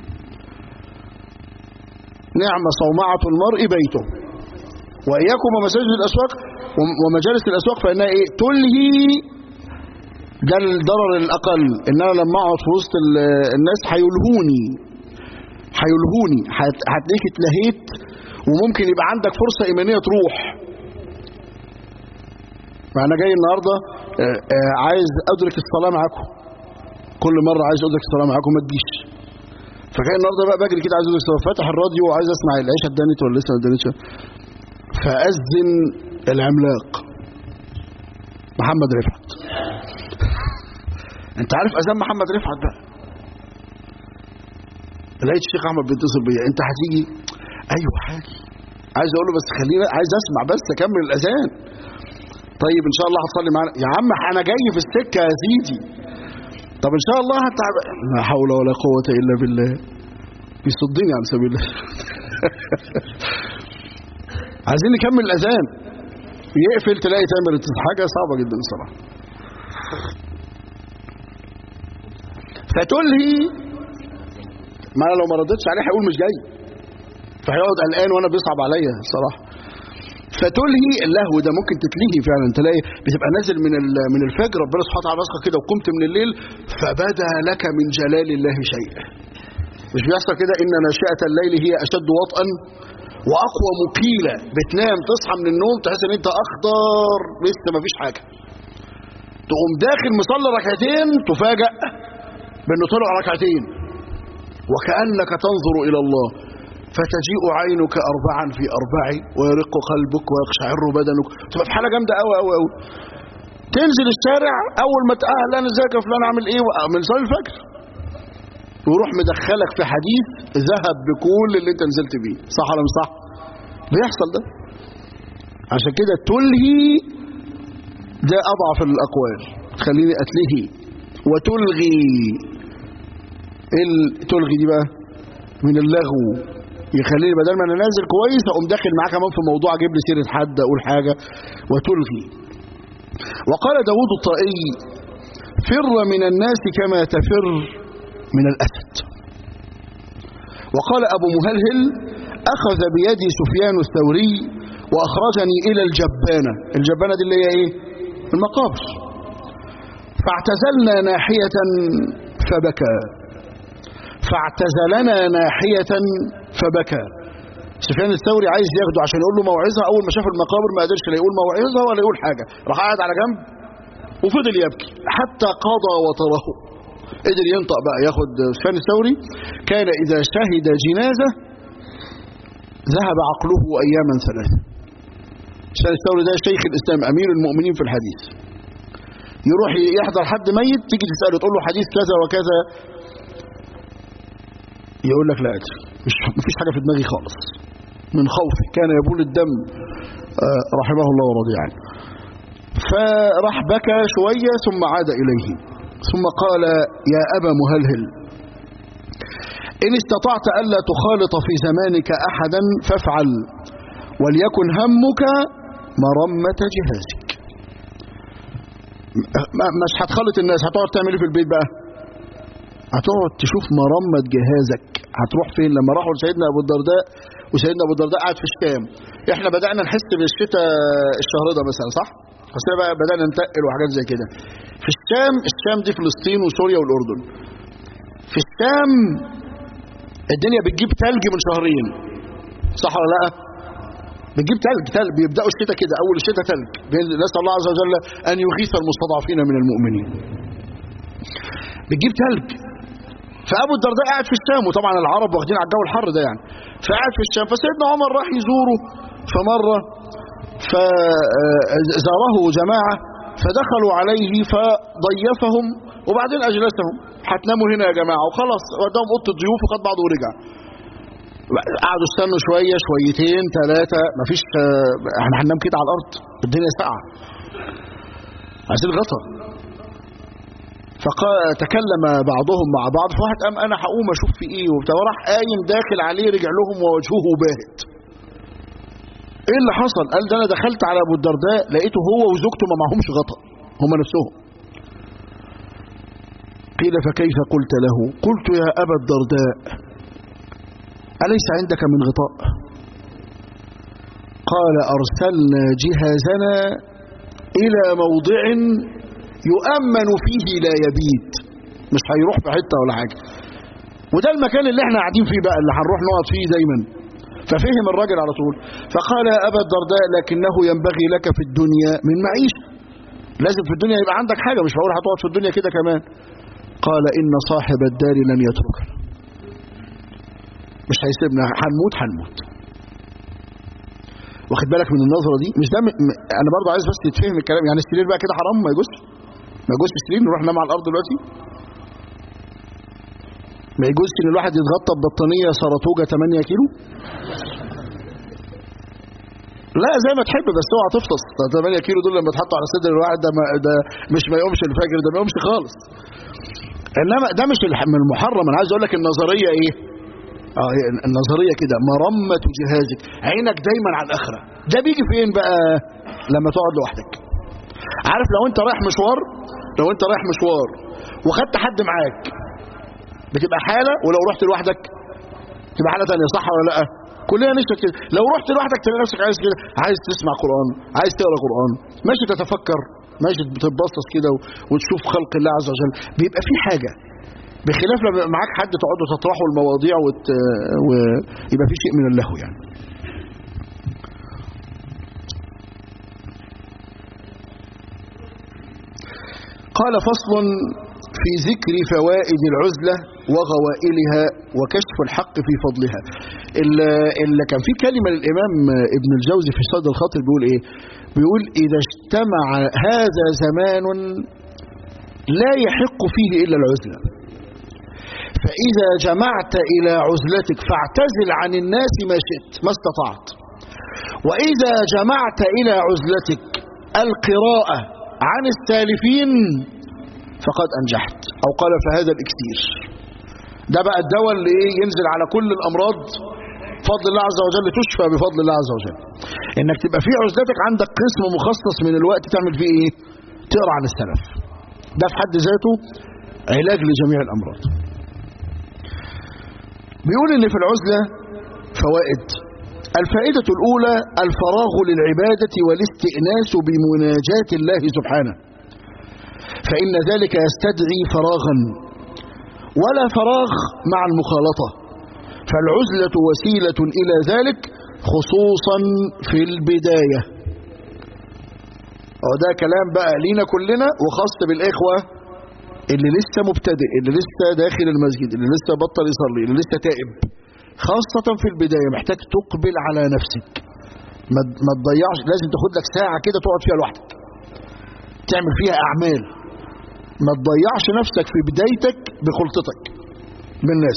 نعم صومعة المرء بيته وإياكم ومساجد الأسواق ومجالس الأسواق فإنها إيه تلهي ده الضرر الأقل إن أنا لما أقعد في وسط ال- الناس هيلهوني هيلهوني هت- هتلاقيك اتلهيت وممكن يبقى عندك فرصة إيمانية تروح فأنا جاي النهاردة آه، آه، عايز أدرك الصلاة معاكم كل مرة عايز أدرك الصلاة معاكم ما تجيش فجاي النهارده بقى بجري كده عايز ادرس فاتح الراديو وعايز اسمع العيشه اتدنت ولا لسه ما اتدنتش فاذن العملاق محمد رفعت انت عارف اذان محمد رفعت بقى لقيت الشيخ احمد بيتصل بيا انت هتيجي ايوه حاجي عايز اقول له بس خلينا عايز اسمع بس اكمل الاذان طيب ان شاء الله هتصلي معانا يا عم انا جاي في السكه يا سيدي طب ان شاء الله هتعب لا حول ولا قوة الا بالله بيصدني عن سبيل الله عايزين نكمل الاذان يقفل تلاقي تامر حاجة صعبة جدا الصراحة فتلهي ما انا لو ما ردتش عليه هيقول مش جاي فهيقعد قلقان وانا بيصعب عليا الصراحه فتلهي اللهو ده ممكن تتلهي فعلا تلاقي بتبقى نازل من ال- من الفجر ربنا سبحانه وتعالى رزقك كده وقمت من الليل فبدا لك من جلال الله شيء مش بيحصل كده ان ناشئه الليل هي اشد وطئا واقوى مقيله بتنام تصحى من النوم تحس ان انت اخضر لسه ما فيش حاجه تقوم داخل مصلي ركعتين تفاجأ بانه طلع ركعتين وكأنك تنظر الى الله فتجيء عينك أربعا في أربع ويرق قلبك ويقشعر بدنك تبقى في حالة جامدة أوي أوي أوي تنزل الشارع أول ما تأهل أنا ازيك يا فلان عامل إيه من صلاة الفجر ويروح مدخلك في حديث ذهب بكل اللي انت نزلت بيه صح ولا مش صح بيحصل ده عشان كده تلهي ده أضعف الأقوال تخليني أتلهي وتلغي ايه ال- تلغي دي بقى من اللغو يخليني بدل ما انا نازل كويس اقوم داخل معاه كمان في موضوع اجيب لي سيره حد اقول حاجه وتلغي وقال داود الطائي فر من الناس كما تفر من الاسد وقال ابو مهلهل اخذ بيدي سفيان الثوري واخرجني الى الجبانه الجبانه دي اللي هي ايه المقابر فاعتزلنا ناحيه فبكى فاعتزلنا ناحية فبكى سفيان الثوري عايز ياخده عشان يقول له موعظة أول ما شاف المقابر ما قدرش لا يقول موعظة ولا يقول حاجة راح قاعد على جنب وفضل يبكي حتى قضى وطره قدر ينطق بقى ياخد سفيان الثوري كان إذا شهد جنازة ذهب عقله أياما ثلاثة سفيان الثوري ده شيخ الإسلام أمير المؤمنين في الحديث يروح يحضر حد ميت تيجي تسأله تقول له حديث كذا وكذا يقول لك لا أدري مش مفيش حاجة في دماغي خالص من خوفه كان يبول الدم آه، رحمه الله ورضي عنه فراح بكى شوية ثم عاد إليه ثم قال يا أبا مهلهل إن استطعت ألا تخالط في زمانك أحدا فافعل وليكن همك مرمة جهازك م- مش هتخالط الناس هتقعد تعمل ايه في البيت بقى هتقعد تشوف مرمة جهازك هتروح فين لما راحوا لسيدنا ابو الدرداء وسيدنا ابو الدرداء قاعد في الشام احنا بدأنا نحس بالشتاء الشهر ده مثلا صح بس بقى بدأنا ننتقل وحاجات زي كده في الشام الشام دي فلسطين وسوريا والأردن في الشام الدنيا بتجيب تلج من شهرين صح ولا لا بتجيب تلج تلج بيبدأوا الشتاء كده أول الشتاء تلج نسأل الله عز وجل أن يغيث المستضعفين من المؤمنين بتجيب تلج فابو الدرداء قاعد في الشام وطبعا العرب واخدين على الجو الحر ده يعني فقاعد في الشام فسيدنا عمر راح يزوره فمره فزاره جماعه فدخلوا عليه فضيفهم وبعدين اجلسهم هتناموا هنا يا جماعه وخلاص وداهم اوضه الضيوف وخد بعضه ورجع قعدوا استنوا شويه شويتين ثلاثه مفيش آه، احنا هننام كده على الارض الدنيا ساقعه عايزين غطا فتكلم بعضهم مع بعض فواحد قام انا هقوم اشوف في ايه وبتاع وراح قايم داخل عليه رجع لهم ووجهه باهت ايه اللي حصل قال ده انا دخلت على ابو الدرداء لقيته هو وزوجته ما معهمش غطا هم نفسهم قيل فكيف قلت له قلت يا ابا الدرداء اليس عندك من غطاء قال ارسلنا جهازنا الى موضع يؤمن فيه لا يبيت مش هيروح في حته ولا حاجه وده المكان اللي احنا قاعدين فيه بقى اللي هنروح نقعد فيه دايما ففهم الراجل على طول فقال يا ابا الدرداء لكنه ينبغي لك في الدنيا من معيشه لازم في الدنيا يبقى عندك حاجه مش هقول هتقعد في الدنيا كده كمان قال ان صاحب الدار لن يتركنا مش هيسيبنا هنموت هنموت واخد بالك من النظره دي مش ده م... م- انا برضه عايز بس تتفهم الكلام يعني السرير بقى كده حرام ما يجوزش ما يجوزش السرير نروح ننام على الارض دلوقتي ما يجوزش ان الواحد يتغطى ببطانيه سرطوجه 8 كيلو لا زي ما تحب بس اوعى تفطس 8 كيلو دول لما يتحطوا على صدر الواحد ده, ما ده مش ما يقومش الفجر ده ما يقومش خالص انما ده مش الح- من المحرم انا عايز اقول لك النظريه ايه اه هي النظريه كده مرمه جهازك عينك دايما على الاخره ده بيجي فين بقى لما تقعد لوحدك عارف لو انت رايح مشوار لو انت رايح مشوار وخدت حد معاك بتبقى حاله ولو رحت لوحدك تبقى حاله ثانيه صح ولا لا كلنا نشتك كده لو رحت لوحدك تلاقي نفسك عايز كده عايز تسمع قران عايز تقرا قران ماشي تتفكر ماشي بتتبصص كده و- وتشوف خلق الله عز وجل بيبقى في حاجه بخلاف لما يبقى معاك حد تقعدوا تطرحوا المواضيع وت... ويبقى في شيء من اللهو يعني قال فصل في ذكر فوائد العزلة وغوائلها وكشف الحق في فضلها اللي كان في كلمة للإمام ابن الجوزي في صيد الخاطر بيقول إيه بيقول إذا اجتمع هذا زمان لا يحق فيه إلا العزلة فإذا جمعت إلى عزلتك فاعتزل عن الناس ما شئت ما استطعت وإذا جمعت إلى عزلتك القراءة عن السالفين فقد أنجحت أو قال فهذا الإكسير ده بقى الدواء اللي إيه ينزل على كل الأمراض فضل الله عز وجل تشفى بفضل الله عز وجل إنك تبقى في عزلتك عندك قسم مخصص من الوقت تعمل فيه إيه تقرأ عن السلف ده في حد ذاته علاج لجميع الأمراض بيقول إن في العزلة فوائد الفائدة الأولى الفراغ للعبادة والاستئناس بمناجاة الله سبحانه فإن ذلك يستدعي فراغا ولا فراغ مع المخالطة فالعزلة وسيلة إلى ذلك خصوصا في البداية وده كلام بقى لينا كلنا وخاص بالإخوة اللي لسه مبتدئ اللي لسه داخل المسجد اللي لسه بطل يصلي اللي لسه تائب خاصة في البداية محتاج تقبل على نفسك ما تضيعش لازم تاخد لك ساعة كده تقعد فيها لوحدك تعمل فيها أعمال ما تضيعش نفسك في بدايتك بخلطتك بالناس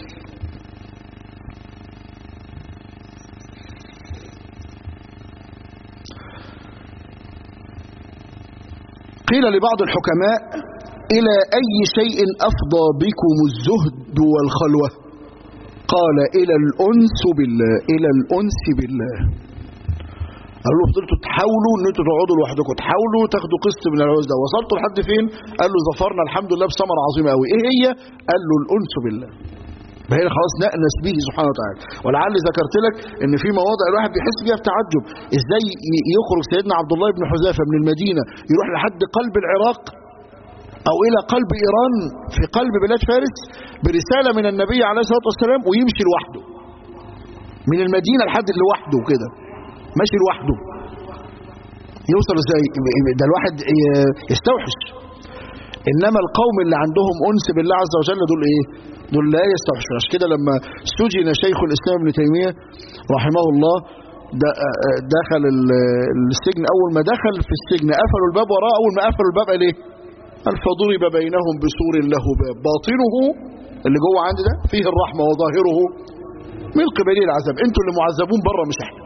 قيل لبعض الحكماء إلى أي شيء أفضى بكم الزهد والخلوة قال إلى الأنس بالله إلى الأنس بالله قال له فضلتوا تحاولوا ان انتوا تقعدوا لوحدكم تحاولوا تاخدوا قسط من العزله وصلتوا لحد فين قال له ظفرنا الحمد لله بثمره عظيمه قوي ايه هي قال له الانس بالله هي خلاص نأنس به سبحانه وتعالى ولعل ذكرت لك ان في مواضع الواحد بيحس فيها بتعجب ازاي يخرج سيدنا عبد الله بن حذافه من المدينه يروح لحد قلب العراق او الى قلب ايران في قلب بلاد فارس برساله من النبي عليه الصلاه والسلام ويمشي لوحده من المدينه لحد لوحده كده ماشي لوحده يوصل ازاي ده الواحد يستوحش انما القوم اللي عندهم انس بالله عز وجل دول ايه دول لا يستوحشون عشان كده لما سجن شيخ الاسلام ابن تيميه رحمه الله دخل السجن اول ما دخل في السجن قفلوا الباب وراه اول ما قفلوا الباب قال ايه قال فضرب بينهم بسور له باب باطنه اللي جوه عندي ده فيه الرحمه وظاهره من قبل العذاب انتوا اللي معذبون بره مش احنا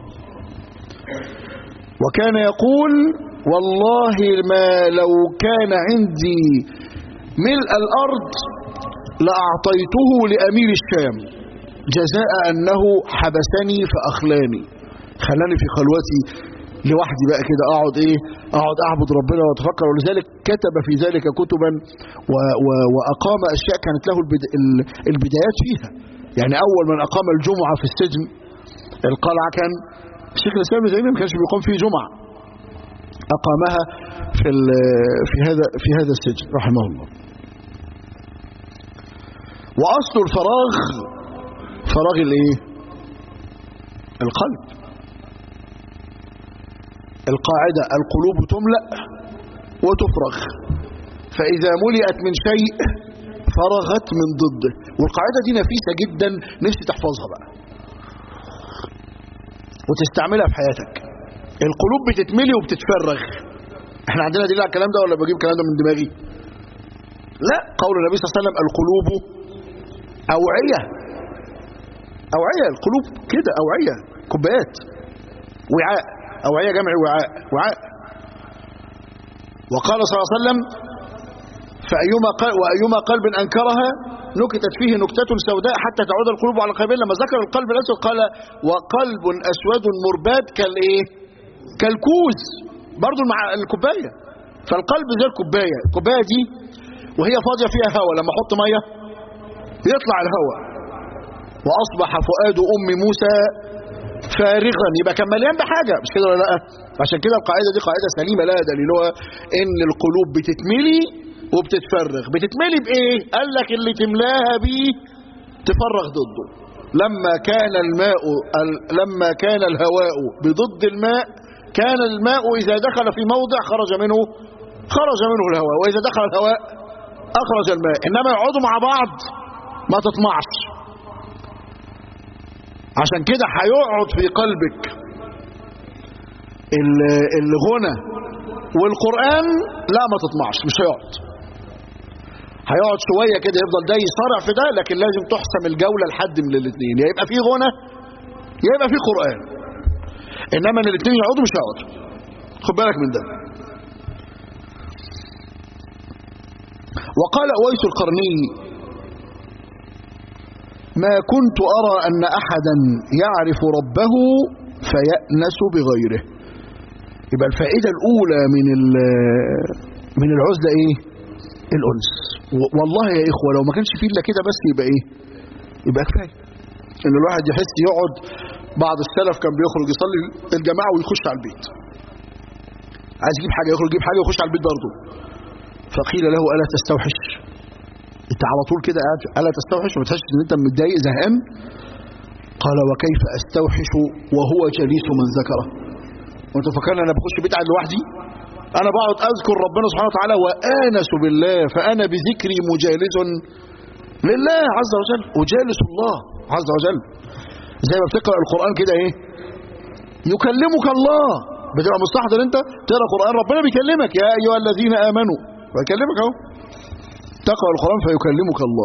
وكان يقول والله ما لو كان عندي ملء الأرض لأعطيته لأمير الشام جزاء أنه حبسني فأخلاني خلاني في خلوتي لوحدي بقى كده أقعد إيه أقعد أعبد ربنا وأتفكر ولذلك كتب في ذلك كتبا و و وأقام أشياء كانت له البدايات فيها يعني أول من أقام الجمعة في السجن القلعة كان الشيخ الاسلام ابن تيميه ما كانش بيقوم فيه جمعه اقامها في في هذا في هذا السجن رحمه الله واصل الفراغ فراغ الايه القلب القاعده القلوب تملا وتفرغ فاذا ملئت من شيء فرغت من ضده والقاعده دي نفيسه جدا نفسي تحفظها بقى وتستعملها في حياتك القلوب بتتملي وبتتفرغ احنا عندنا دليل على الكلام ده ولا بجيب الكلام ده من دماغي لا قول النبي صلى الله عليه وسلم القلوب أوعية أوعية القلوب كده أوعية كوبايات وعاء أوعية جمع وعاء وعاء وقال صلى الله عليه وسلم فأيما قلب وأيما قلب أنكرها نكتت فيه نكتة سوداء حتى تعود القلوب على قلبين لما ذكر القلب الأسود قال وقلب أسود مرباد كالإيه كالكوز برضو مع الكوباية فالقلب زي الكوباية الكوباية دي وهي فاضية فيها هواء لما احط مية يطلع الهواء وأصبح فؤاد أم موسى فارغا يبقى كان مليان بحاجة مش كده ولا لا عشان كده القاعدة دي قاعدة سليمة لا دليلها ان القلوب بتتملي وبتتفرغ بتتملي بايه قال لك اللي تملاها بيه تفرغ ضده لما كان الماء لما كان الهواء بضد الماء كان الماء إذا دخل في موضع خرج منه خرج منه الهواء وإذا دخل الهواء أخرج الماء إنما يقعدوا مع بعض ما تطمعش عشان كده هيقعد في قلبك ال- الغنى والقرآن لا ما تطمعش مش هيقعد هيقعد شوية كده يفضل ده يصارع في ده لكن لازم تحسم الجولة لحد من الاثنين يا يبقى فيه غنى يا يبقى فيه قرآن انما ان الاثنين يقعدوا مش هيقعدوا خد بالك من ده وقال أويس القرني ما كنت أرى أن أحدا يعرف ربه فيأنس بغيره يبقى الفائدة الأولى من من العزلة إيه؟ الأنس و- والله يا إخوة لو ما كانش فيه إلا كده بس يبقى إيه؟ يبقى كفاية إن الواحد يحس يقعد بعض السلف كان بيخرج يصلي الجماعة ويخش على البيت عايز يجيب حاجة يخرج يجيب حاجة ويخش على البيت برضه فقيل له ألا تستوحش انت على طول كده قاعد ألا تستوحش وما تحسش ان انت متضايق زهقان قال وكيف استوحش وهو جليس من ذكره وانت فكرنا انا بخش بيت قاعد لوحدي انا بقعد اذكر ربنا سبحانه وتعالى وانس بالله فانا بذكري مجالس لله عز وجل اجالس الله عز وجل زي ما بتقرا القران كده ايه يكلمك الله بتبقى مستحضر انت تقرا قران ربنا بيكلمك يا ايها الذين امنوا بيكلمك اهو تقرا القران فيكلمك الله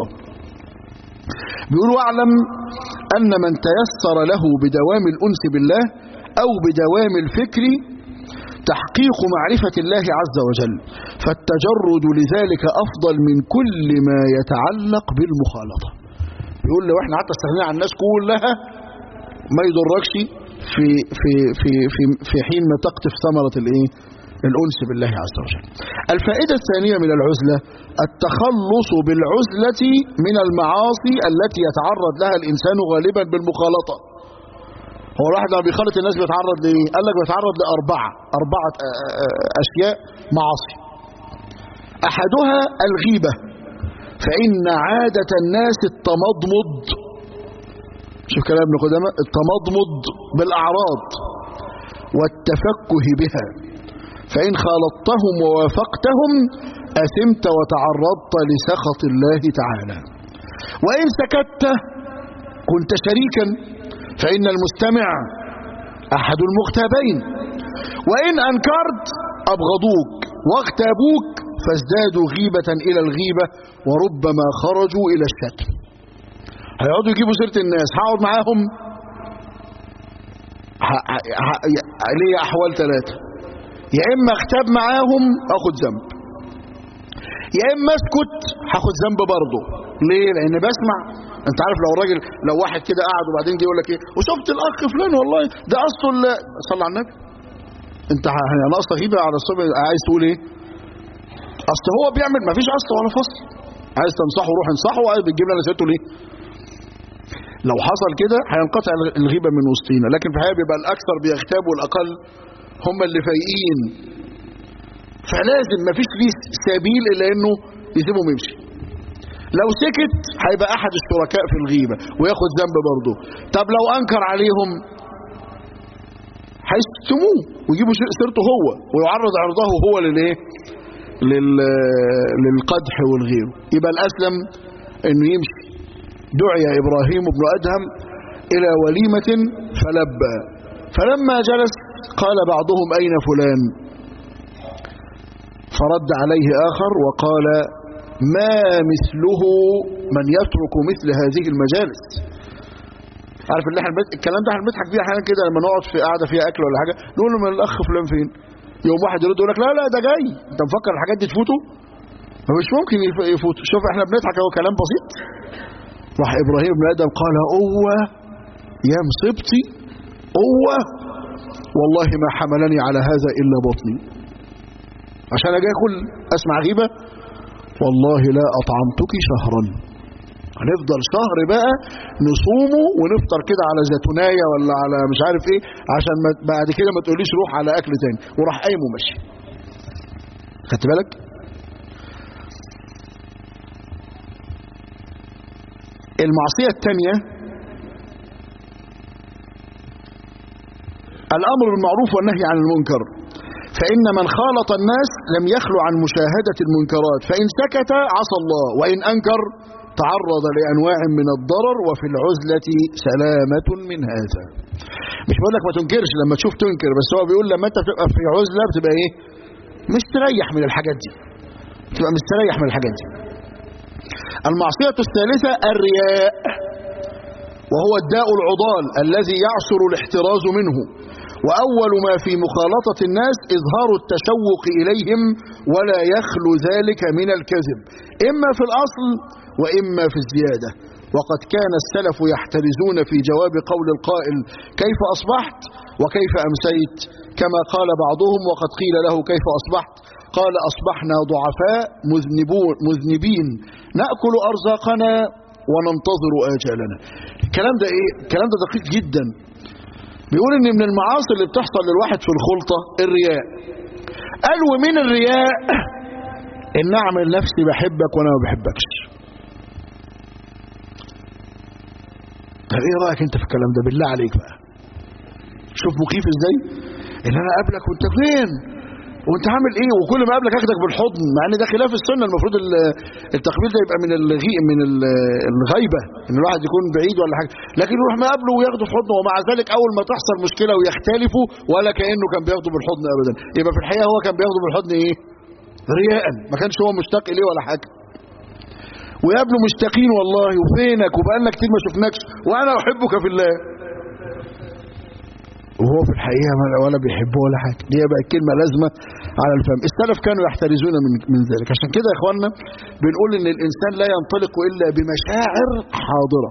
بيقول واعلم ان من تيسر له بدوام الانس بالله او بدوام الفكر تحقيق معرفة الله عز وجل فالتجرد لذلك أفضل من كل ما يتعلق بالمخالطة يقول لو احنا حتى استغنينا عن الناس كلها ما يضركش في في في في في حين ما تقطف ثمرة الايه الأنس بالله عز وجل الفائدة الثانية من العزلة التخلص بالعزلة من المعاصي التي يتعرض لها الإنسان غالبا بالمخالطة هو الواحد لما بيخالط الناس بيتعرض لإيه؟ قال لك بيتعرض لأربعة أربعة آه، آه، أشياء معاصي أحدها الغيبة فإن عادة الناس التمضمض شوف كلام ابن قدامة التمضمض بالأعراض والتفكه بها فإن خالطتهم ووافقتهم أثمت وتعرضت لسخط الله تعالى وإن سكت كنت شريكا فإن المستمع أحد المغتابين وإن أنكرت أبغضوك واغتابوك فازدادوا غيبة إلى الغيبة وربما خرجوا إلى الشتم هيقعدوا يجيبوا سيرة الناس هقعد معاهم ه- ه- ه- ليا أحوال ثلاثة يا إما اغتاب معاهم أخد ذنب يا إما اسكت هاخد ذنب برضه ليه؟ لأن بسمع أنت عارف لو الراجل لو واحد كده قاعد وبعدين جه يقول لك إيه وشفت الأخ فلان والله ده أصله ال- صلى على النبي أنت ه- أنا أصلا غيبة على الصبح عايز تقول إيه؟ أصل هو بيعمل ما فيش أصل ولا فصل عايز تنصحه روح انصحه وعايز بتجيب لنا سيرته ليه؟ لو حصل كده هينقطع الغيبة من وسطينا لكن في الحقيقة بيبقى الأكثر بيغتاب والأقل هم اللي فايقين فلازم مفيش ليه سبيل إلا إنه يسيبهم يمشي لو سكت هيبقى أحد الشركاء في الغيبة وياخد ذنب برضه طب لو أنكر عليهم هيشتموه ويجيبوا سيرته هو ويعرض عرضه هو للايه لل... للقدح والغير يبقى الأسلم إنه يمشي دعي إبراهيم بن أدهم إلى وليمة فلبى فلما جلس قال بعضهم أين فلان فرد عليه آخر وقال ما مثله من يترك مثل هذه المجالس عارف اللي احنا بت... الكلام ده احنا بنضحك فيه احيانا كده لما نقعد في قاعده فيها اكل ولا حاجه نقول له من الاخ فلان فين يوم واحد يرد يقول لك لا لا ده جاي انت مفكر الحاجات دي تفوته مش ممكن يف- يفوت شوف احنا بنضحك هو كلام بسيط راح ابراهيم بن ادم قال اوه يا مصيبتي اوه والله ما حملني على هذا الا بطني عشان اجي اكل اسمع غيبه والله لا اطعمتك شهرا هنفضل شهر بقى نصومه ونفطر كده على زيتونايه ولا على مش عارف ايه عشان ما بعد كده ما تقوليش روح على اكل تاني وراح قايم وماشي خدت بالك المعصيه الثانيه الامر بالمعروف والنهي عن المنكر فإن من خالط الناس لم يخلو عن مشاهدة المنكرات فإن سكت عصى الله وإن أنكر تعرض لأنواع من الضرر وفي العزلة سلامة من هذا مش بقول لك ما تنكرش لما تشوف تنكر بس هو بيقول لما انت بتبقى في عزلة بتبقى ايه مستريح من الحاجات دي بتبقى مستريح من الحاجات دي المعصية الثالثة الرياء وهو الداء العضال الذي يعسر الاحتراز منه وأول ما في مخالطة الناس إظهار التشوق إليهم ولا يخلو ذلك من الكذب إما في الأصل وإما في الزيادة وقد كان السلف يحترزون في جواب قول القائل كيف أصبحت وكيف أمسيت كما قال بعضهم وقد قيل له كيف أصبحت قال أصبحنا ضعفاء مذنبون مذنبين نأكل أرزاقنا وننتظر آجالنا الكلام ده إيه؟ الكلام ده دقيق جدا بيقول إن من المعاصي اللي بتحصل للواحد في الخلطة الرياء قال ومن الرياء إن أعمل نفسي بحبك وأنا ما بحبكش طب إيه رأيك أنت في الكلام ده بالله عليك بقى شوف مخيف إزاي إن أنا أقابلك وأنت فين وانت عامل ايه وكل ما قابلك اخدك بالحضن مع ان ده خلاف السنه المفروض التقبيل ده يبقى من الغي من الغيبه ان الواحد يكون بعيد ولا حاجه لكن يروح مقابله وياخده في حضنه ومع ذلك اول ما تحصل مشكله ويختلفوا ولا كانه كان بياخده بالحضن ابدا يبقى في الحقيقه هو كان بياخده بالحضن ايه رياء ما كانش هو مشتاق اليه ولا حاجه ويقابلوا مشتاقين والله وفينك وبقالنا كتير ما شفناكش وانا احبك في الله وهو في الحقيقة ولا بيحبه ولا حاجة دي بقى الكلمة لازمة على الفهم السلف كانوا يحترزون من, من ذلك عشان كده يا اخوانا بنقول ان الانسان لا ينطلق الا بمشاعر حاضرة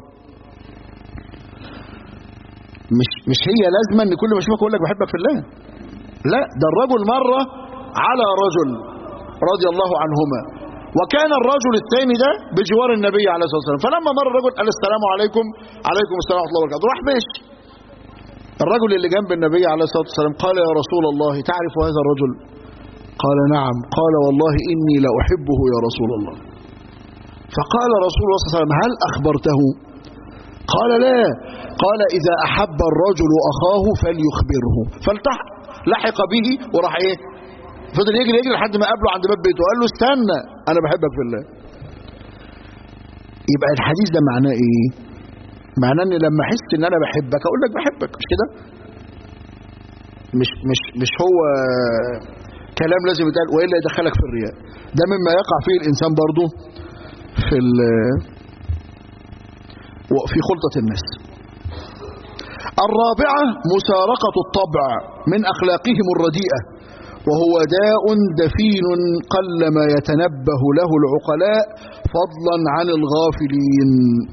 مش مش هي لازمة ان كل ما اشوفك اقول لك بحبك في الله لا ده الرجل مرة على رجل رضي الله عنهما وكان الرجل الثاني ده بجوار النبي عليه الصلاة والسلام فلما مر الرجل قال السلام عليكم عليكم السلام ورحمة الله وبركاته راح ماشي الرجل اللي جنب النبي عليه الصلاة والسلام قال يا رسول الله تعرف هذا الرجل قال نعم قال والله إني لأحبه يا رسول الله فقال رسول الله صلى الله عليه وسلم هل أخبرته قال لا قال إذا أحب الرجل أخاه فليخبره فالتحق لحق به وراح إيه فضل يجري يجري لحد ما قابله عند باب بيته وقال له استنى أنا بحبك في الله يبقى الحديث ده معناه إيه معناه ان لما احس ان انا بحبك اقول لك بحبك مش كده مش مش مش هو كلام لازم يتقال والا يدخلك في الرياء ده مما يقع فيه الانسان برضه في في خلطة الناس الرابعة مسارقة الطبع من أخلاقهم الرديئة وهو داء دفين قلما يتنبه له العقلاء فضلا عن الغافلين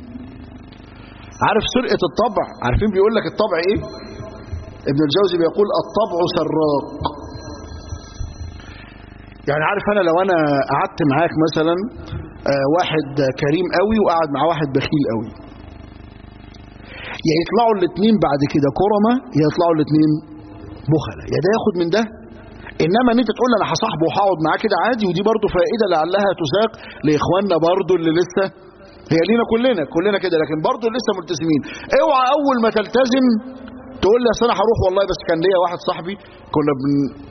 عارف سرقة الطبع عارفين بيقول لك الطبع ايه ابن الجوزي بيقول الطبع سراق يعني عارف انا لو انا قعدت معاك مثلا آه واحد كريم قوي وقعد مع واحد بخيل قوي يا يطلعوا الاثنين بعد كده كرمه يا يطلعوا الاثنين بخلة يا ده ياخد من ده انما ان انت تقول انا هصاحبه وهقعد معاه كده عادي ودي برضه فائده لعلها تساق لاخواننا برضه اللي لسه هي لينا كلنا كلنا كده لكن برضه لسه ملتزمين اوعى اول ما تلتزم تقول لي اصل انا هروح والله بس كان ليا واحد صاحبي كنا بن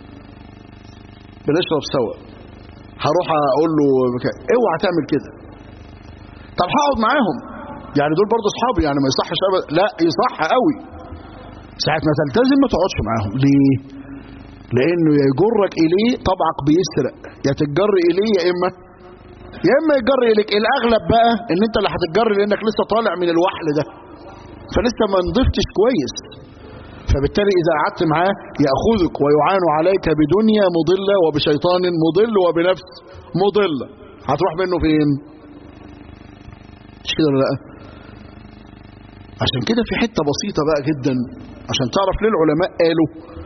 بنشرب سوا هروح اقول له بك- اوعى تعمل كده طب هقعد معاهم يعني دول برضه اصحابي يعني ما يصحش ابدا لا يصح قوي ساعه ما تلتزم ما تقعدش معاهم ليه لانه يا يجرك اليه طبعك بيسرق يا تتجر اليه يا اما يا اما يتجر اليك الاغلب بقى ان انت اللي هتتجر لانك لسه طالع من الوحل ده فلسه ما نضفتش كويس فبالتالي اذا قعدت معاه ياخذك ويعان عليك بدنيا مضله وبشيطان مضل وبنفس مضله هتروح منه فين مش كده ولا لا عشان كده في حته بسيطه بقى جدا عشان تعرف ليه العلماء قالوا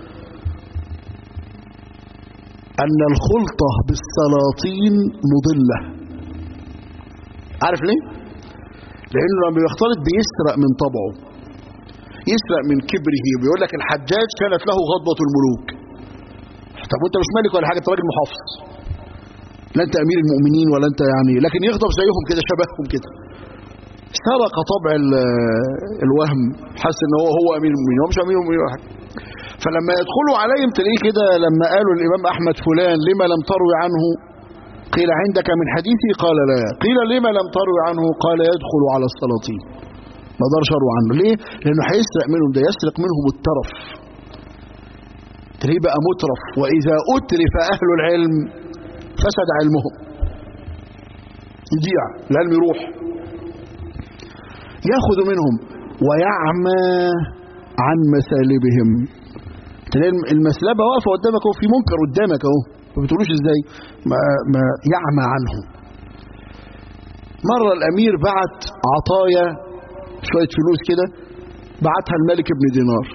ان الخلطه بالسلاطين مضله عارف ليه لانه لما بيختلط بيسرق من طبعه يسرق من كبره بيقول لك الحجاج كانت له غضبة الملوك طب وانت مش ملك ولا حاجة انت راجل محافظ لا انت امير المؤمنين ولا انت يعني لكن يغضب زيهم كده شبههم كده سرق طبع ال- الوهم حس ان هو هو امير المؤمنين هو مش امير المؤمنين ولا حاجة فلما يدخلوا عليهم تلاقيه كده لما قالوا الامام احمد فلان لما لم تروي عنه قيل عندك من حديثي قال لا قيل لما لم تروي عنه قال يدخل على السلاطين ما اقدرش اروي عنه ليه لانه هيسرق منهم ده يسرق منهم الترف تلاقيه بقى مترف واذا اترف اهل العلم فسد علمهم يضيع العلم يروح ياخذ منهم ويعمى عن مسالبهم تلاقي المسلبه واقفه قدامك اهو في منكر قدامك اهو ما بتقولوش ازاي ما, ما يعمى عنه مره الامير بعت عطايا شويه فلوس كده بعتها الملك ابن دينار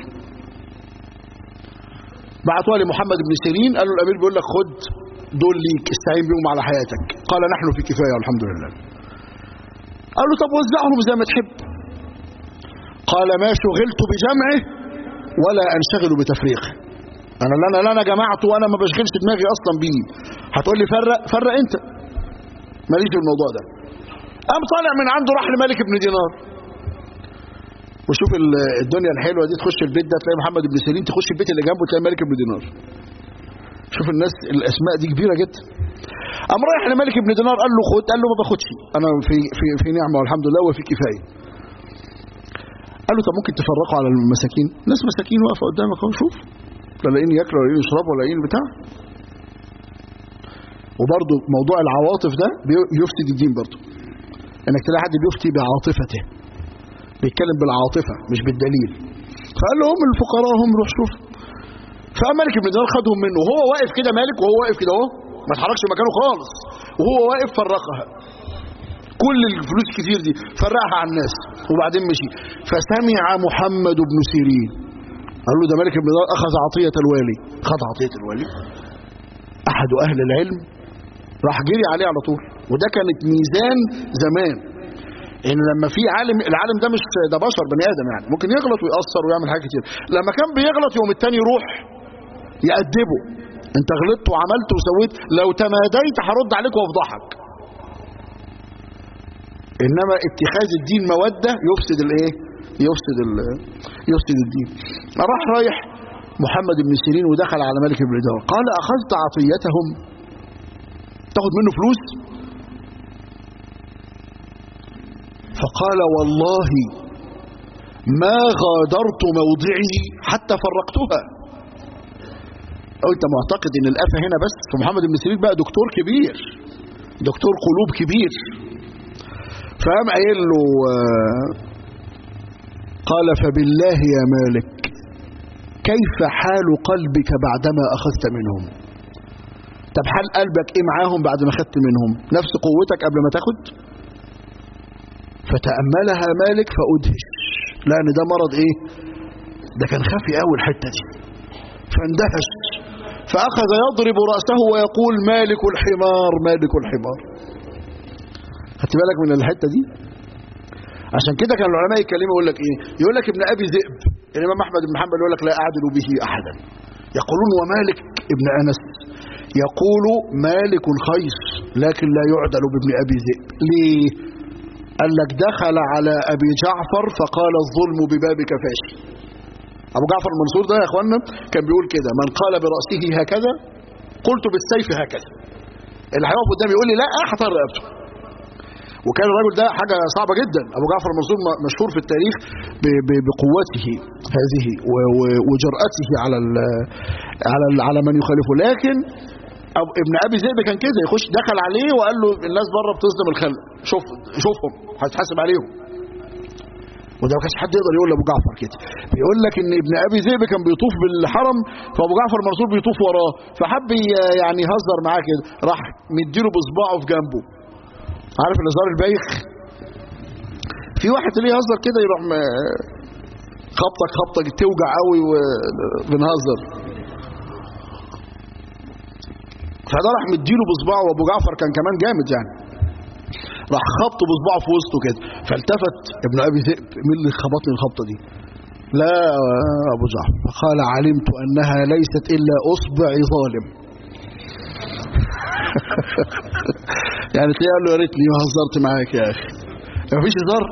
بعتوها لمحمد بن سيرين قال له الامير بيقول لك خد دول ليك استعين بيهم على حياتك قال نحن في كفايه الحمد لله قال له طب وزعهم زي ما تحب قال ما شغلت بجمعه ولا انشغل بتفريقه انا لا انا لا انا جمعته وانا ما بشغلش دماغي اصلا بيه هتقول لي فرق فرق انت ماليش في الموضوع ده قام طالع من عنده راح لملك ابن دينار وشوف الدنيا الحلوه دي تخش البيت ده تلاقي محمد بن سيرين تخش البيت اللي جنبه تلاقي ملك ابن دينار شوف الناس الاسماء دي كبيره جدا قام رايح لملك ابن دينار قال له خد قال له ما باخدش انا في في في نعمه والحمد لله وفي كفايه قال له طب ممكن تفرقوا على المساكين ناس مساكين واقفه قدامك اهو شوف لا لاقيين ياكلوا ولا لاقيين يشربوا ولا لاقيين بتاع وبرضه موضوع العواطف ده بيفسد الدين برضه انك تلاقي حد بيفتي بعاطفته بيتكلم بالعاطفه مش بالدليل فقال له هم الفقراء هم روح شوف فملك بن دينار خدهم منه وهو واقف كده مالك وهو واقف كده اهو ما اتحركش مكانه خالص وهو واقف فرقها كل الفلوس الكتير دي فرقها على الناس وبعدين مشي فسمع محمد بن سيرين قال له ده ملك بن دينار اخذ عطيه الوالي خد عطيه الوالي احد اهل العلم راح جري عليه على طول وده كانت ميزان زمان ان لما في عالم العالم ده مش ده بشر بني ادم يعني ممكن يغلط ويأثر ويعمل حاجات كتير لما كان بيغلط يوم التاني يروح يأدبه انت غلطت وعملت وسويت لو تماديت هرد عليك وافضحك انما اتخاذ الدين موده يفسد الايه يفسد ال يفسد الدين راح رايح محمد بن سيرين ودخل على ملك بن دينار قال اخذت عطيتهم تاخد منه فلوس فقال والله ما غادرت موضعي حتى فرقتها أو انت معتقد ان الافه هنا بس فمحمد بن سيرين بقى دكتور كبير دكتور قلوب كبير فقام قايل له قال فبالله يا مالك كيف حال قلبك بعدما اخذت منهم طب حال قلبك ايه معاهم بعد ما اخذت منهم نفس قوتك قبل ما تاخد فتأملها مالك فأدهش لأن ده مرض إيه ده كان خفي أول الحتة دي فاندهش فأخذ يضرب رأسه ويقول مالك الحمار مالك الحمار خدت بالك من الحتة دي عشان كده كان العلماء يتكلموا يقول لك ايه يقول لك ابن ابي ذئب الامام احمد بن حنبل يقول لك لا اعدل به احدا يقولون ومالك ابن انس يقول مالك خير لكن لا يعدل بابن ابي ذئب ليه قال لك دخل على ابي جعفر فقال الظلم ببابك فاشي ابو جعفر المنصور ده يا اخوانا كان بيقول كده من قال براسه هكذا قلت بالسيف هكذا اللي هيقف قدامي يقول لي لا هطر رقبته وكان الرجل ده حاجه صعبه جدا ابو جعفر المنصور مشهور في التاريخ بقوته هذه وجرأته على ال على ال على من يخالفه لكن ابن ابي ذئب كان كده يخش دخل عليه وقال له الناس بره بتصدم الخلق شوف شوفهم هتحاسب عليهم وده ما كانش حد يقدر يقول لابو جعفر كده بيقول لك ان ابن ابي ذئب كان بيطوف بالحرم فابو جعفر المنصور بيطوف وراه فحب يعني يهزر معاه كده راح مديله بصباعه في جنبه عارف الهزار البايخ في واحد اللي يهزر كده يروح خبطك خبطك توجع قوي وبنهزر فده راح مديله بصباعه وابو جعفر كان كمان جامد يعني راح خبطه بصباعه في وسطه كده فالتفت ابن ابي ذئب مين اللي خبطني الخبطه دي لا ابو جعفر فقال علمت انها ليست الا اصبع ظالم يعني تلاقيه قال له يا ريتني ما هزرت معاك يا اخي مفيش هزار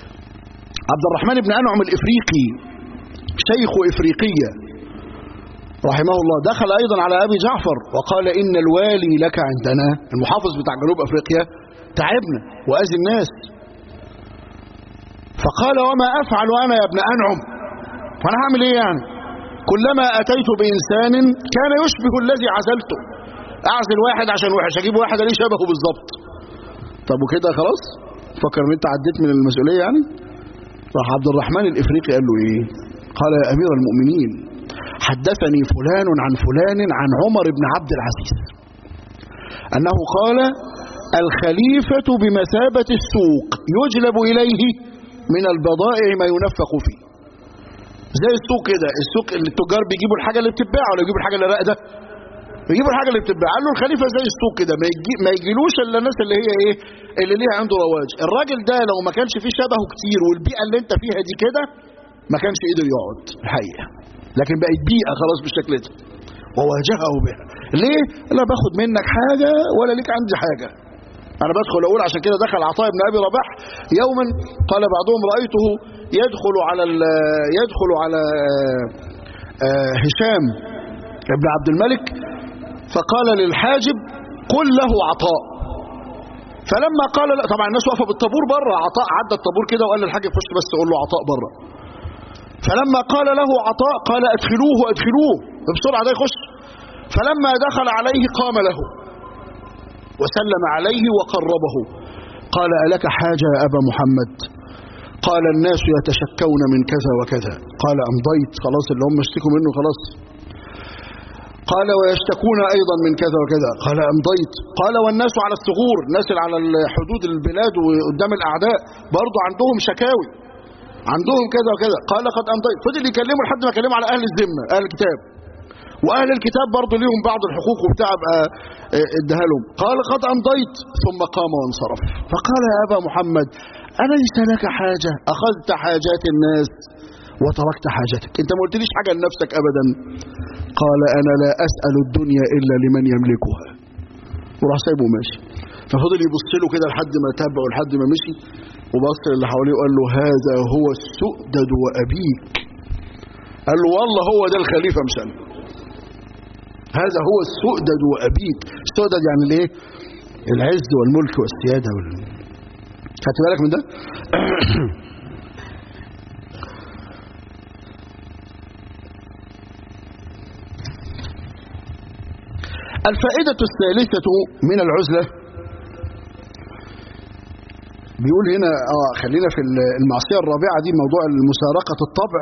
عبد الرحمن بن انعم الافريقي شيخ افريقيه رحمه الله دخل أيضا على أبي جعفر وقال إن الوالي لك عندنا المحافظ بتاع جنوب أفريقيا تعبنا وأذي الناس فقال وما أفعل أنا يا ابن أنعم وأنا هعمل إيه يعني كلما أتيت بإنسان كان يشبه الذي عزلته أعزل واحد عشان وحش أجيب واحد ليه شبهه بالظبط طب وكده خلاص فكر ان انت عديت من المسؤولية يعني راح عبد الرحمن الإفريقي قال له إيه قال يا أمير المؤمنين حدثني فلان عن فلان عن عمر بن عبد العزيز أنه قال الخليفة بمثابة السوق يجلب إليه من البضائع ما ينفق فيه زي السوق كده السوق اللي التجار بيجيبوا الحاجة اللي بتتباع ولا يجيبوا الحاجة اللي راقده يجيبوا الحاجة اللي بتتباع قال له الخليفة زي السوق كده ما, يجي ما يجيلوش الا الناس اللي هي ايه اللي ليها عنده رواج الراجل ده لو ما كانش فيه شبهه كتير والبيئة اللي انت فيها دي كده ما كانش قدر يقعد الحقيقة لكن بقت بيئة خلاص بالشكل ده وواجهه بها ليه لا باخد منك حاجة ولا ليك عندي حاجة انا بدخل اقول عشان كده دخل عطاء بن ابي رباح يوما قال بعضهم رايته يدخل على يدخل على هشام ابن عبد الملك فقال للحاجب قل له عطاء فلما قال لا طبعا الناس واقفه بالطابور بره عطاء عدى الطابور كده وقال للحاجب خش بس قول له عطاء بره فلما قال له عطاء قال ادخلوه ادخلوه بسرعه ده يخش فلما دخل عليه قام له وسلم عليه وقربه قال ألك حاجة يا أبا محمد قال الناس يتشكون من كذا وكذا قال أمضيت خلاص اللي هم اشتكوا منه خلاص قال ويشتكون أيضا من كذا وكذا قال أمضيت قال والناس على الثغور الناس على حدود البلاد وقدام الأعداء برضو عندهم شكاوي عندهم كذا وكذا قال قد أمضيت فضل يكلمه لحد ما كلمه على أهل الذمة أهل الكتاب واهل الكتاب برضه ليهم بعض الحقوق وبتاع ابقى اديها لهم قال قد امضيت ثم قام وانصرف فقال يا ابا محمد اليس لك حاجه اخذت حاجات الناس وتركت حاجتك انت ما قلتليش حاجه لنفسك ابدا قال انا لا اسال الدنيا الا لمن يملكها وراح سايبه ماشي ففضل يبص له كده لحد ما تابعه لحد ما مشي وبص اللي حواليه وقال له هذا هو السؤدد وابيك قال له والله هو ده الخليفه مش انا هذا هو السؤدد وأبيك السؤدد يعني الايه العز والملك والسيادة وال... خدت بالك من ده الفائدة الثالثة من العزلة بيقول هنا اه خلينا في المعصية الرابعة دي موضوع المسارقة الطبع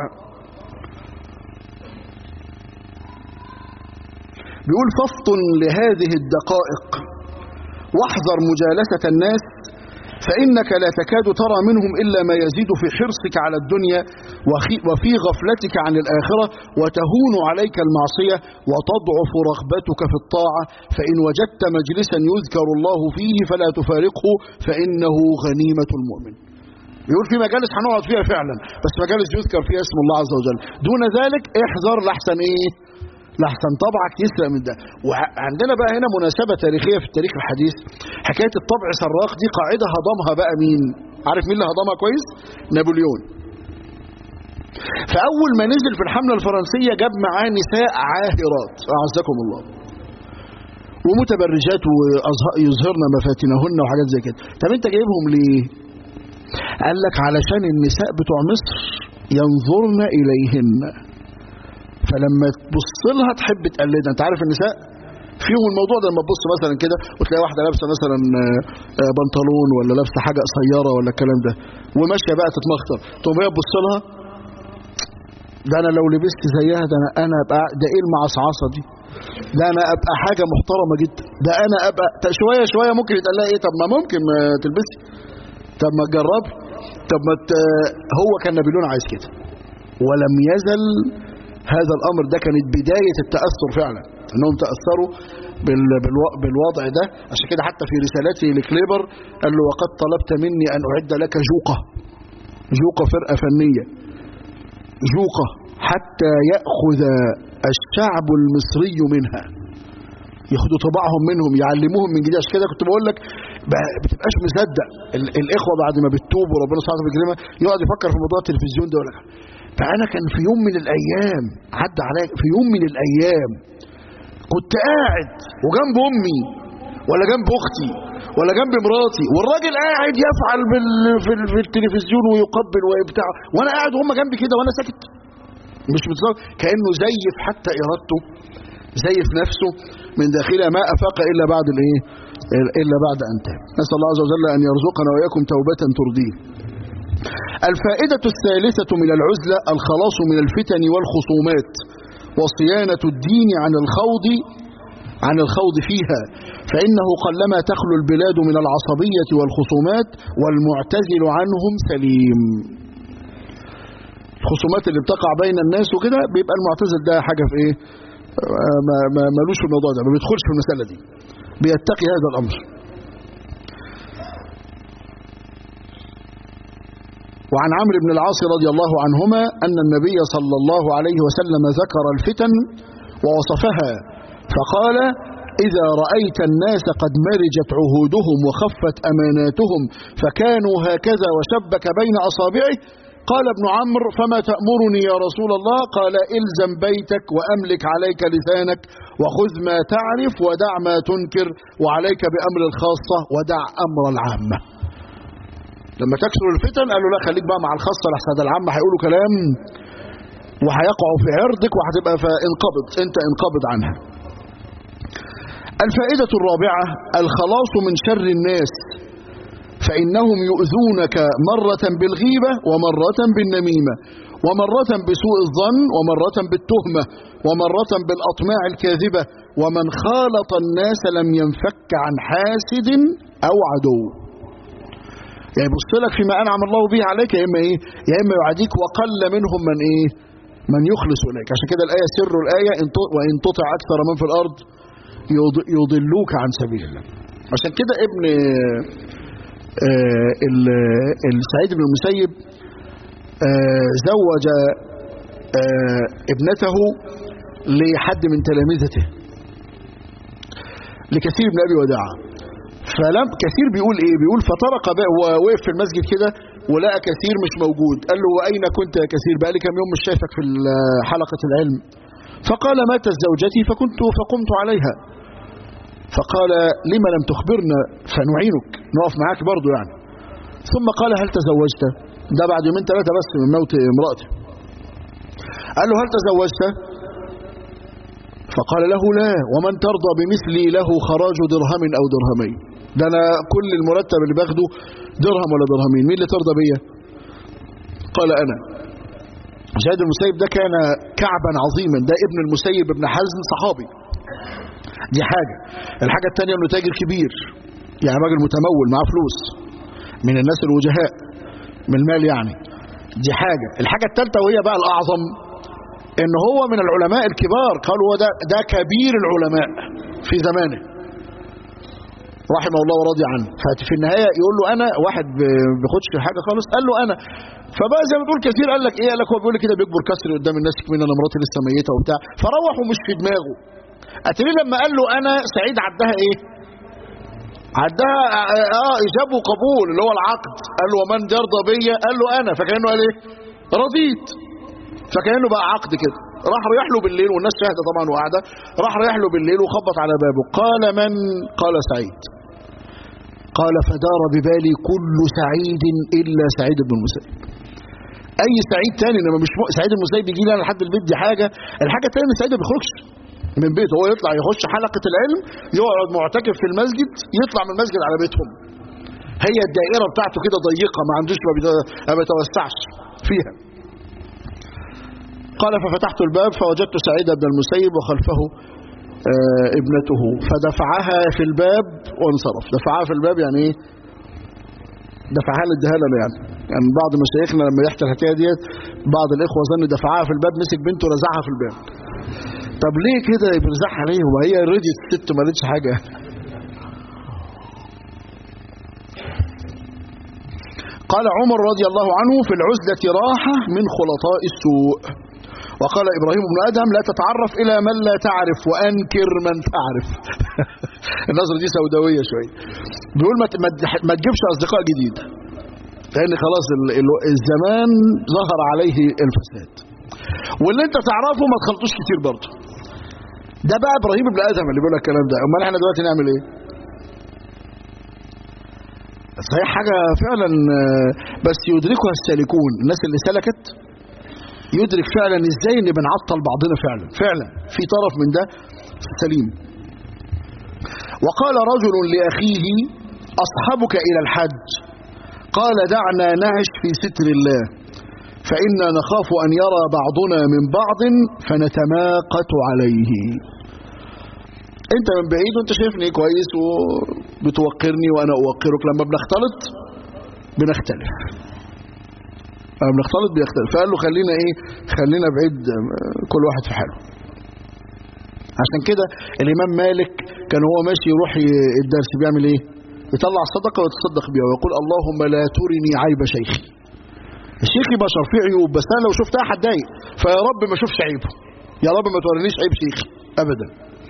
بيقول فافطن لهذه الدقائق واحذر مجالسة الناس فإنك لا تكاد ترى منهم إلا ما يزيد في حرصك على الدنيا وفي غفلتك عن الآخرة وتهون عليك المعصية وتضعف رغبتك في الطاعة فإن وجدت مجلسا يذكر الله فيه فلا تفارقه فإنه غنيمة المؤمن بيقول في مجالس هنقعد فيها فعلا بس مجالس يذكر فيها اسم الله عز وجل دون ذلك احذر لحسن ايه لحسن طبعك يسرق من ده وعندنا بقى هنا مناسبة تاريخية في التاريخ الحديث حكاية الطبع سراق دي قاعدة هضمها بقى مين عارف مين اللي هضمها كويس نابليون فأول ما نزل في الحملة الفرنسية جاب معاه نساء عاهرات أعزكم الله ومتبرجات ويظهرن مفاتنهن وحاجات زي كده طب انت جايبهم ليه قال لك علشان النساء بتوع مصر ينظرن إليهن فلما تبص لها تحب تقلدها انت عارف النساء فيهم الموضوع ده لما تبص مثلا كده وتلاقي واحده لابسه مثلا بنطلون ولا لابسه حاجه قصيره ولا الكلام ده وماشيه بقى تتمخطر تقوم هي تبص لها ده انا لو لبست زيها ده انا انا ابقى ده ايه المعصعصه دي ده انا ابقى حاجه محترمه جدا ده انا ابقى شويه شويه ممكن يتقال لها ايه طب ما ممكن ما تلبسي طب ما تجربي طب ما ت... هو كان نابليون عايز كده ولم يزل هذا الأمر ده كانت بداية التأثر فعلا أنهم تأثروا بالوضع ده عشان كده حتى في رسالته لكليبر قال له وقد طلبت مني أن أعد لك جوقة جوقة فرقة فنية جوقة حتى يأخذ الشعب المصري منها ياخدوا طباعهم منهم يعلموهم من جديد عشان كده كنت بقول لك بتبقاش مصدق الاخوه بعد ما بتتوب وربنا سبحانه وتعالى بيكرمها يقعد يفكر في موضوع التلفزيون ده ولا فأنا كان في يوم من الأيام عدى عليا في يوم من الأيام كنت قاعد وجنب أمي ولا جنب أختي ولا جنب مراتي والراجل قاعد يفعل بال... في, ال... في التلفزيون ويقبل ويبتاع وانا قاعد وهم جنبي كده وانا ساكت مش متصور كانه زيف حتى ارادته زيف نفسه من داخلها ما افاق الا بعد الايه الا بعد ان تاب نسال الله عز وجل ان يرزقنا واياكم توبه ترضيه الفائده الثالثه من العزله الخلاص من الفتن والخصومات وصيانه الدين عن الخوض عن الخوض فيها فإنه قلما تخلو البلاد من العصبية والخصومات والمعتزل عنهم سليم الخصومات اللي بتقع بين الناس وكده بيبقى المعتزل ده حاجة في ايه ما ما ملوش في الموضوع ده ما بيدخلش في المسألة دي بيتقي هذا الأمر وعن عمرو بن العاص رضي الله عنهما أن النبي صلى الله عليه وسلم ذكر الفتن ووصفها فقال إذا رأيت الناس قد مرجت عهودهم وخفت أماناتهم فكانوا هكذا وشبك بين أصابعه قال ابن عمرو فما تأمرني يا رسول الله قال إلزم بيتك وأملك عليك لسانك وخذ ما تعرف ودع ما تنكر وعليك بأمر الخاصة ودع أمر العامة لما تكسر الفتن قال له لا خليك بقى مع الخاصة لحسن العامة هيقولوا كلام وهيقعوا في عرضك وهتبقى فانقبض انت انقبض عنها الفائدة الرابعة الخلاص من شر الناس فإنهم يؤذونك مرة بالغيبة ومرة بالنميمة ومرة بسوء الظن ومرة بالتهمة ومرة بالأطماع الكاذبة ومن خالط الناس لم ينفك عن حاسد أو عدو يعني يبص لك فيما أنعم الله به عليك يا إما إيه يا إما يعاديك وقل منهم من إيه من يخلص إليك عشان كده الآية سر الآية وإن تطع أكثر من في الأرض يضلوك عن سبيل الله عشان كده ابن السعيد بن المسيب زوج ابنته لحد من تلامذته لكثير بن ابي وداعه فلم كثير بيقول ايه بيقول فطرق بقى هو وقف في المسجد كده ولقى كثير مش موجود قال له واين كنت يا كثير بقى لي كام يوم مش شايفك في حلقه العلم فقال ماتت زوجتي فكنت فقمت عليها فقال لما لم تخبرنا فنعينك نقف معاك برضو يعني ثم قال هل تزوجت ده بعد يومين ثلاثة بس من موت امرأته قال له هل تزوجت فقال له لا ومن ترضى بمثلي له خراج درهم أو درهمين ده أنا كل المرتب اللي باخده درهم ولا درهمين مين اللي ترضى بيا قال أنا زيد المسيب ده كان كعبا عظيما ده ابن المسيب ابن حزم صحابي دي حاجة الحاجة الثانية انه تاجر كبير يعني راجل متمول معاه فلوس من الناس الوجهاء من المال يعني دي حاجة الحاجة الثالثة وهي بقى الأعظم ان هو من العلماء الكبار قالوا هو ده, ده كبير العلماء في زمانه رحمه الله ورضي عنه ففي النهاية يقول له أنا واحد بياخدش حاجة خالص قال له أنا فبقى زي ما تقول كثير قال لك إيه قال لك هو بيقول لي كده بيكبر كسر قدام الناس كمان أنا مراتي لسه ميتة وبتاع فروح ومش في دماغه أتري لما قال له أنا سعيد عدها إيه عدها اه ايجاب وقبول اللي هو العقد قال له ومن يرضى بيا قال له انا فكانه قال ايه رضيت فكانه بقى عقد كده راح رايح له بالليل والناس شاهده طبعا وقاعده راح رايح له بالليل وخبط على بابه قال من قال سعيد قال فدار ببالي كل سعيد الا سعيد بن المسيب اي سعيد تاني انما مش م... سعيد المسيب يجي لي انا لحد البيت دي حاجه الحاجه الثانيه ان سعيد ما بيخرجش من بيته هو يطلع يخش حلقه العلم يقعد معتكف في المسجد يطلع من المسجد على بيتهم هي الدائره بتاعته كده ضيقه ما عندوش ما بيتوسعش فيها قال ففتحت الباب فوجدت سعيد بن المسيب وخلفه آه ابنته فدفعها في الباب وانصرف دفعها في الباب يعني ايه دفعها للدهاله اديها يعني يعني بعض مشايخنا لما يحكي الحكايه ديت بعض الاخوه ظن دفعها في الباب مسك بنته رزعها في الباب طب ليه كده بيرزعها ليه وهي رضيت الست ما قالتش حاجه قال عمر رضي الله عنه في العزلة راحة من خلطاء السوء وقال إبراهيم بن آدم لا تتعرف إلى من لا تعرف وأنكر من تعرف النظرة دي سوداوية شوية بيقول ما ما تجيبش أصدقاء جديد لان خلاص ال- ال- الزمان ظهر عليه الفساد واللي انت تعرفه ما تخلطوش كتير برضه ده بقى ابراهيم ابن ادم اللي بيقول لك الكلام ده امال احنا دلوقتي نعمل ايه صحيح حاجه فعلا آه، بس يدركها السالكون الناس اللي سلكت يدرك فعلا ازاي ان بنعطل بعضنا فعلا فعلا في طرف من ده سليم وقال رجل لاخيه اصحبك الى الحج قال دعنا نعش في ستر الله فإنا نخاف أن يرى بعضنا من بعض فنتماقت عليه انت من بعيد وانت شايفني كويس وبتوقرني وانا اوقرك لما بنختلط بنختلف لما بنختلط بيختلف فقال له خلينا ايه خلينا بعيد آه، كل واحد في حاله عشان كده الامام مالك كان هو ماشي يروح ي- الدرس بيعمل ايه يطلع صدقه ويتصدق بيها ويقول اللهم لا ترني عيب شيخي الشيخ بشر فيه عيوب بس انا لو شفتها هتضايق فيا رب ما اشوفش عيبه يا رب ما تورينيش عيب شيخي ابدا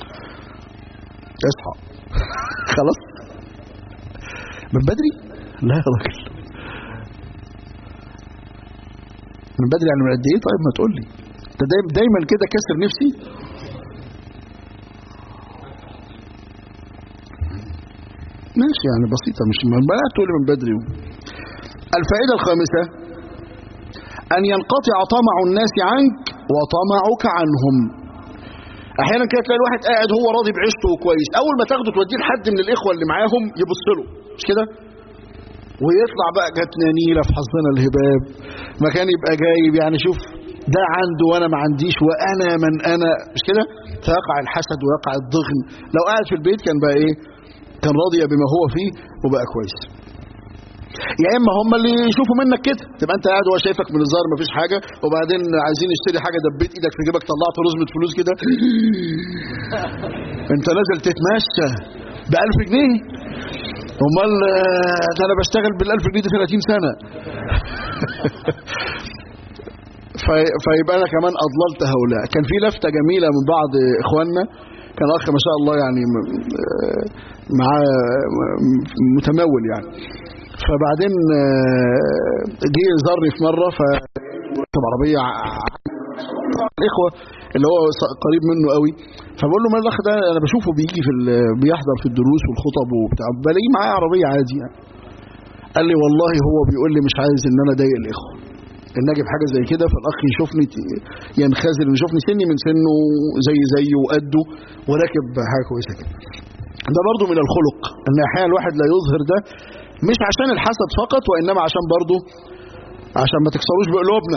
اصحى خلاص من بدري لا يا راجل من بدري يعني من قد ايه طيب ما تقول لي انت دايما دايما كده كسر نفسي ماشي يعني بسيطة مش من بقى تقول لي من بدري الفائدة الخامسة أن ينقطع طمع الناس عنك وطمعك عنهم احيانا كده تلاقي الواحد قاعد هو راضي بعيشته كويس اول ما تاخده توديه لحد من الاخوه اللي معاهم يبص له مش كده ويطلع بقى جاتنا نيله في حظنا الهباب مكان يبقى جايب يعني شوف ده عنده وانا ما عنديش وانا من انا مش كده فيقع الحسد ويقع الضغن لو قاعد في البيت كان بقى ايه كان راضي بما هو فيه وبقى كويس يا اما هم اللي يشوفوا منك كده تبقى انت قاعد وهو شايفك من الظاهر مفيش حاجه وبعدين عايزين نشتري حاجه دبيت ايدك في جيبك طلعت رزمه فلوس كده انت نازل تتمشى ب 1000 جنيه امال آه، ده انا بشتغل بال 1000 جنيه دي 30 سنه في- فيبقى انا كمان اضللت هؤلاء كان في لفته جميله من بعض اخواننا كان اخ ما شاء الله يعني م- آه، معاه م- متمول يعني فبعدين آه، جه زارني في مره ف ركب عربيه ع- الاخوه اللي هو ص- قريب منه قوي فبقول له ما الاخ ده انا بشوفه بيجي في ال- بيحضر في الدروس والخطب وبتاع بلاقيه معاه عربيه عادي يعني قال لي والله هو بيقول لي مش عايز ان انا اضايق الاخوه ان اجيب حاجه زي كده فالاخ يشوفني ت- ينخزل إن يشوفني سني من سنه زي زيه وقده وراكب حاجه كويسه كده ده برضو من الخلق ان احيانا الواحد لا يظهر ده مش عشان الحسد فقط وانما عشان برضو عشان ما تكسروش بقلوبنا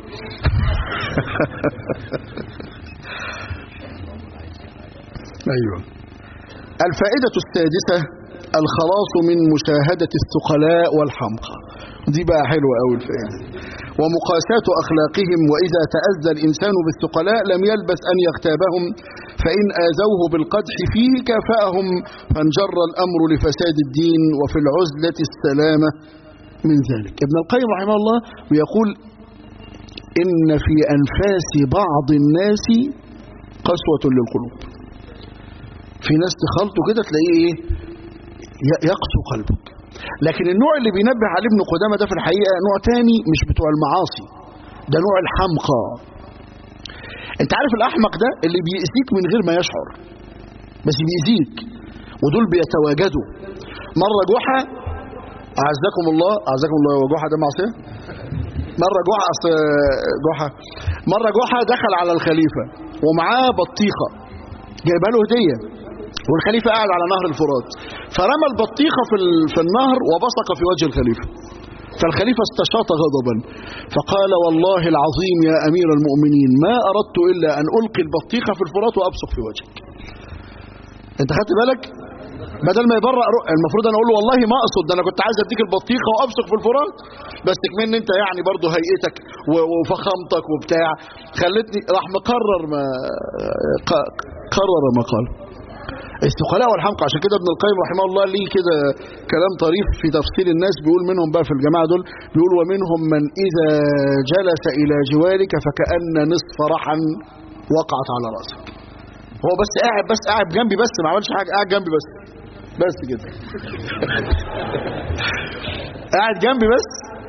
ايوه الفائدة السادسة الخلاص من مشاهدة الثقلاء والحمقى دي بقى حلوة أوي الفائدة ومقاساة أخلاقهم وإذا تأذى الإنسان بالثقلاء لم يلبس أن يغتابهم فإن آذوه بالقدح فيه كافأهم فانجر الأمر لفساد الدين وفي العزلة السلامة من ذلك ابن القيم رحمه الله بيقول إن في أنفاس بعض الناس قسوة للقلوب في ناس تخلطه كده تلاقيه ايه ي- يقسو قلبك لكن النوع اللي بينبه عليه ابن قدامه ده في الحقيقه نوع تاني مش بتوع المعاصي ده نوع الحمقى انت عارف الاحمق ده اللي بيأذيك من غير ما يشعر بس بيأذيك ودول بيتواجدوا مره جحا اعزكم الله اعزكم الله هو جحا ده معصيه مره جحا اصل جحا مره جحا دخل على الخليفه ومعاه بطيخه جايبه له هديه والخليفه قاعد على نهر الفرات فرمى البطيخه في ال- في النهر وبصق في وجه الخليفه فالخليفه استشاط غضبا فقال والله العظيم يا امير المؤمنين ما اردت الا ان القي البطيخه في الفرات وابصق في وجهك انت خدت بالك بدل ما يبرأ رؤ المفروض انا اقول له والله ما اقصد ده انا كنت عايز اديك البطيخه وابصق في الفرات بس كمان انت يعني برضه هيئتك و- وفخامتك وبتاع خلتني راح مقرر ما ق- قرر ما قال الثقلاء والحمقى عشان كده ابن القيم رحمه الله ليه كده كلام طريف في تفصيل الناس بيقول منهم بقى في الجماعه دول بيقول ومنهم من اذا جلس الى جوارك فكأن نصف رحا وقعت على راسك هو بس قاعد بس قاعد جنبي بس ما عملش حاجه قاعد جنبي بس بس كده قاعد جنبي بس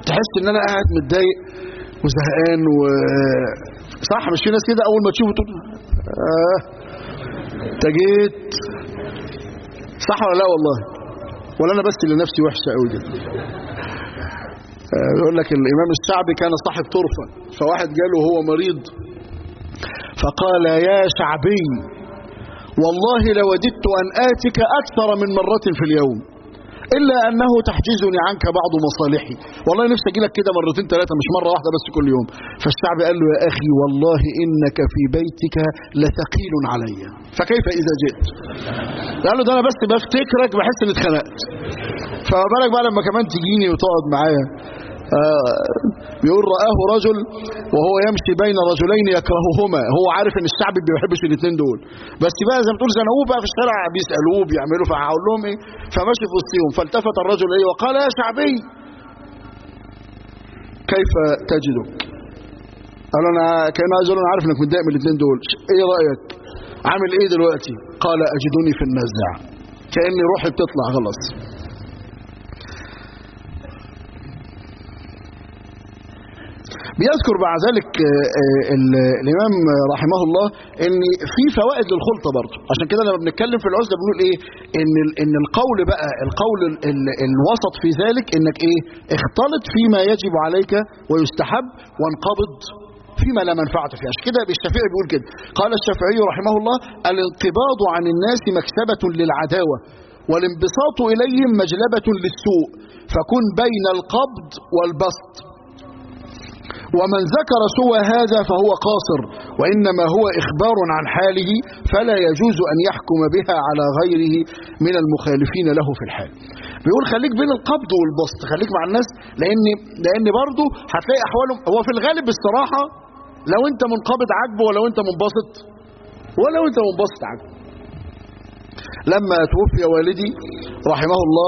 تحس ان انا قاعد متضايق وزهقان و صح مش في ناس كده اول ما تشوفه تقول اه انت جيت صح ولا لا والله ولا انا بس اللي نفسي وحشه قوي كده يقول لك الامام الشعبي كان صاحب طرفه فواحد جاله وهو مريض فقال يا شعبي والله لوددت ان اتك اكثر من مره في اليوم الا انه تحجزني عنك بعض مصالحي والله نفسي اجي لك كده مرتين ثلاثه مش مره واحده بس كل يوم فالشعب قال له يا اخي والله انك في بيتك لثقيل علي فكيف اذا جئت قال له ده انا بس بفتكرك بحس اني اتخنقت فما بالك بقى لما كمان تجيني وتقعد معايا آه بيقول رآه رجل وهو يمشي بين رجلين يكرههما هو عارف ان الشعب ما بيحبش الاثنين دول بس بقى زي ما تقول زنقوه بقى في الشارع بيسالوه بيعملوا فهقول لهم ايه فماشي في وسطهم فالتفت الرجل ايه وقال يا شعبي كيف تجدك قال انا كان عايز اقول انا عارف انك متضايق من الاثنين دول ايه رايك عامل ايه دلوقتي قال اجدني في النزع كاني روحي بتطلع خلاص بيذكر بعد ذلك الامام رحمه الله ان في فوائد للخلطه برضه عشان كده لما بنتكلم في العزله بنقول ايه ان ان القول بقى القول ال الوسط في ذلك انك ايه اختلط فيما يجب عليك ويستحب وانقبض فيما لا منفعة فيه عشان كده الشافعي بيقول كده قال الشافعي رحمه الله الانقباض عن الناس مكسبة للعداوة والانبساط إليهم مجلبة للسوء فكن بين القبض والبسط ومن ذكر سوى هذا فهو قاصر وإنما هو إخبار عن حاله فلا يجوز أن يحكم بها على غيره من المخالفين له في الحال بيقول خليك بين القبض والبسط خليك مع الناس لأن, لأن برضه هتلاقي أحوالهم هو في الغالب الصراحة لو أنت منقبض عجبه ولو أنت منبسط ولو أنت منبسط عجبه لما توفي والدي رحمه الله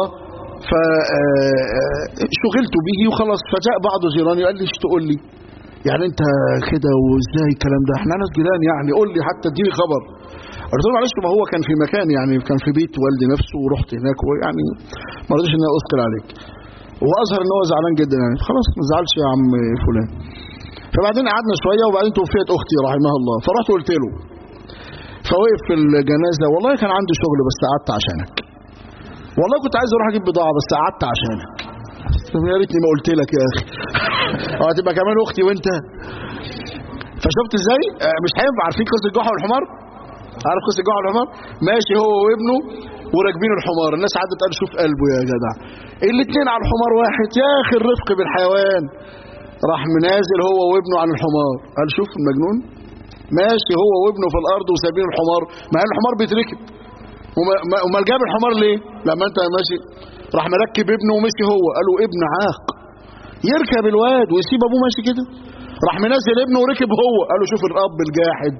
فشغلت به وخلاص فجاء بعض جيراني قال لي ايش تقول لي يعني انت كده وازاي الكلام ده احنا ناس جيران يعني قول لي حتى اديني خبر قلت له معلش ما هو كان في مكان يعني كان في بيت والدي نفسه ورحت هناك ويعني ما رضيش ان انا اثقل عليك واظهر ان هو زعلان جدا يعني خلاص ما تزعلش يا عم فلان فبعدين قعدنا شويه وبعدين توفيت اختي رحمها الله فرحت قلت له فوقف في الجنازه والله كان عندي شغل بس قعدت عشانك والله كنت عايز اروح اجيب بضاعه بس قعدت عشانك طب يا ريتني ما قلت لك يا اخي اه هتبقى كمان اختي وانت فشفت ازاي آه مش هينفع عارفين قصه الجحا والحمار عارف قصه الجحا والحمار ماشي هو وابنه وراكبين الحمار الناس عدت قال شوف قلبه يا جدع الاثنين على الحمار واحد يا اخي الرفق بالحيوان راح منازل هو وابنه عن الحمار قال شوف المجنون ماشي هو وابنه في الارض وسايبين الحمار ما هي الحمار بيتركب وما جاب الحمار ليه لما انت ماشي راح مركب ابنه ومشي هو قالوا ابن عاق يركب الواد ويسيب ابوه ماشي كده راح منزل ابنه وركب هو قالوا شوف الاب الجاحد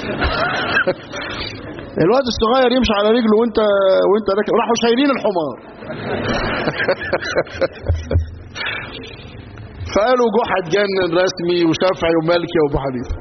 الواد الصغير يمشي على رجله وانت وانت راكب راحوا شايلين الحمار فقالوا جحا اتجنن رسمي وشافعي ومالكي وابو حنيفه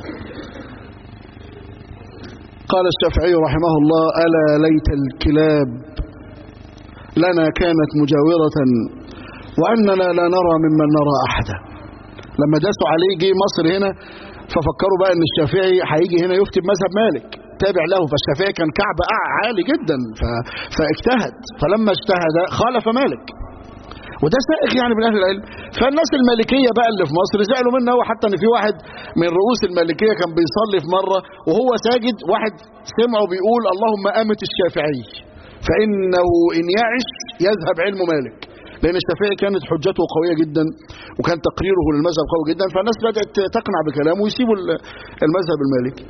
قال الشافعي رحمه الله ألا ليت الكلاب لنا كانت مجاورة وأننا لا نرى ممن نرى أحدا لما داسوا عليه جه مصر هنا ففكروا بقى ان الشافعي هيجي هنا يفتي بمذهب مالك تابع له فالشافعي كان كعب عالي جدا ف... فاجتهد فلما اجتهد خالف مالك وده سائغ يعني من اهل العلم فالناس المالكيه بقى اللي في مصر زعلوا منه هو حتى ان في واحد من رؤوس المالكيه كان بيصلي في مره وهو ساجد واحد سمعه بيقول اللهم امت الشافعي فانه ان يعش يذهب علم مالك لان الشافعي كانت حجته قويه جدا وكان تقريره للمذهب قوي جدا فالناس بدات تقنع بكلامه ويسيبوا المذهب المالكي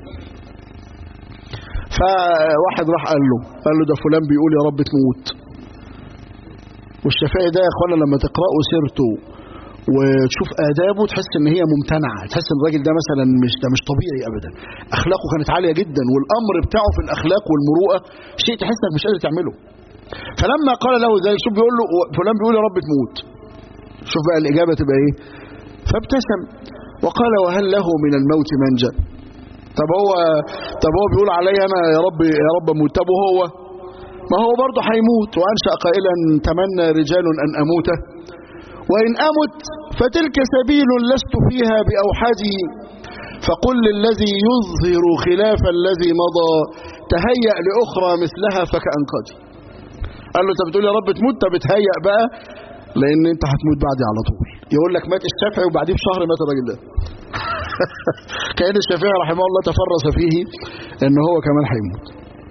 فواحد راح قال له قال له ده فلان بيقول يا رب تموت والشافعي ده يا اخوانا لما تقرأوا سيرته وتشوف آدابه تحس ان هي ممتنعة تحس ان الراجل ده مثلا مش ده مش طبيعي ابدا اخلاقه كانت عالية جدا والامر بتاعه في الاخلاق والمروءة شيء تحس انك مش قادر تعمله فلما قال له ذلك شوف بيقول له فلان بيقول يا رب تموت شوف بقى الاجابة تبقى ايه فابتسم وقال وهل له من الموت منجا طب هو طب هو بيقول علي انا يا رب يا رب اموت طب وهو ما هو برضه هيموت وانشا قائلا تمنى رجال ان اموت وإن أمت فتلك سبيل لست فيها بأوحدي فقل للذي يظهر خلاف الذي مضى تهيأ لأخرى مثلها فكأنقذي قال له انت بتقول يا رب تموت طب تهيأ بقى لان انت هتموت بعدي على طول يقول لك مات الشافعي وبعديه بشهر مات الراجل ده كان الشافعي رحمه الله تفرس فيه ان هو كمان هيموت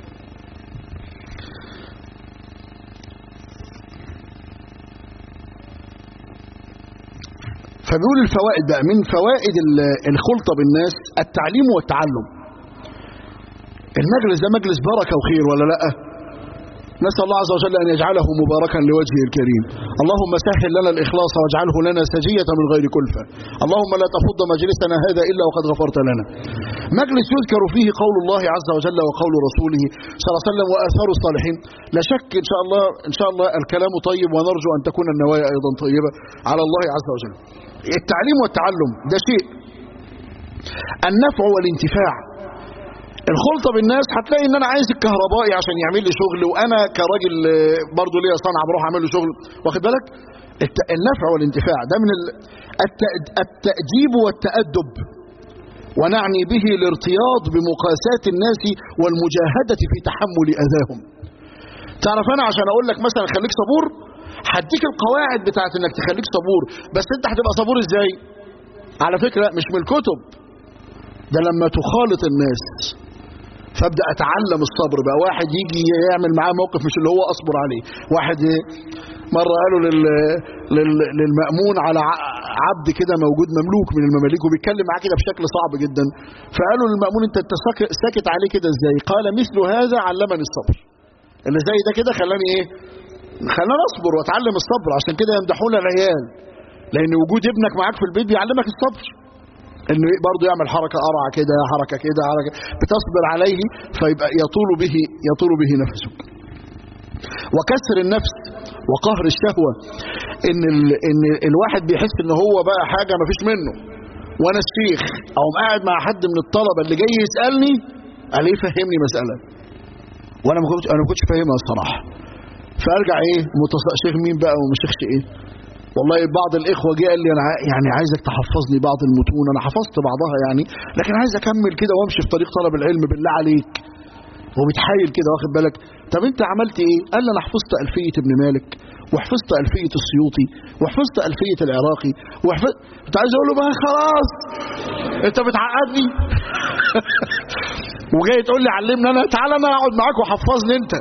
فبيقول الفوائد بقى من فوائد الخلطة بالناس التعليم والتعلم المجلس ده مجلس بركة وخير ولا لأ نسأل الله عز وجل أن يجعله مباركا لوجهه الكريم اللهم سهل لنا الإخلاص واجعله لنا سجية من غير كلفة اللهم لا تفض مجلسنا هذا إلا وقد غفرت لنا مجلس يذكر فيه قول الله عز وجل وقول رسوله صلى الله عليه وسلم وآثار الصالحين لا شك إن شاء الله إن شاء الله الكلام طيب ونرجو أن تكون النوايا أيضا طيبة على الله عز وجل التعليم والتعلم ده شيء النفع والانتفاع الخلطة بالناس هتلاقي ان انا عايز الكهربائي عشان يعمل لي شغل وانا كراجل برضه ليا صنعة بروح اعمل له شغل واخد بالك النفع والانتفاع ده من التأديب والتأدب ونعني به الارتياض بمقاسات الناس والمجاهدة في تحمل أذاهم تعرف أنا عشان أقول لك مثلا خليك صبور هديك القواعد بتاعت انك تخليك صبور بس انت هتبقى صبور ازاي على فكرة مش من الكتب ده لما تخالط الناس فابدا اتعلم الصبر بقى واحد يجي يعمل معاه موقف مش اللي هو اصبر عليه واحد مره قالوا لل... لل... للمامون على عبد كده موجود مملوك من المماليك وبيتكلم معاه كده بشكل صعب جدا فقالوا للمامون انت انت ساكت عليه كده ازاي قال مثل هذا علمني الصبر اللي زي ده كده خلاني ايه خلاني اصبر واتعلم الصبر عشان كده يمدحون العيال لان وجود ابنك معاك في البيت بيعلمك الصبر انه برضه يعمل حركه قرعه كده حركه كده حركه بتصبر عليه فيبقى يطول به يطول به نفسك وكسر النفس وقهر الشهوه ان ال ان الواحد بيحس ان هو بقى حاجه ما فيش منه وانا الشيخ او قاعد مع حد من الطلبه اللي جاي يسالني قال ايه فهمني مساله وانا ما كنتش انا ما كنتش فاهمها الصراحه فارجع ايه متص... شيخ مين بقى ومش شيخ ايه والله بعض الاخوه جه قال لي انا يعني عايزك تحفظني بعض المتون انا حفظت بعضها يعني لكن عايز اكمل كده وامشي في طريق طلب العلم بالله عليك هو بيتحايل كده واخد بالك طب انت عملت ايه قال لي انا حفظت الفيه ابن مالك وحفظت الفيه السيوطي وحفظت الفيه العراقي وحفظت كنت عايز اقول له بقى خلاص انت بتعقدني وجاي تقول لي علمني انا تعالى انا اقعد معاك وحفظني انت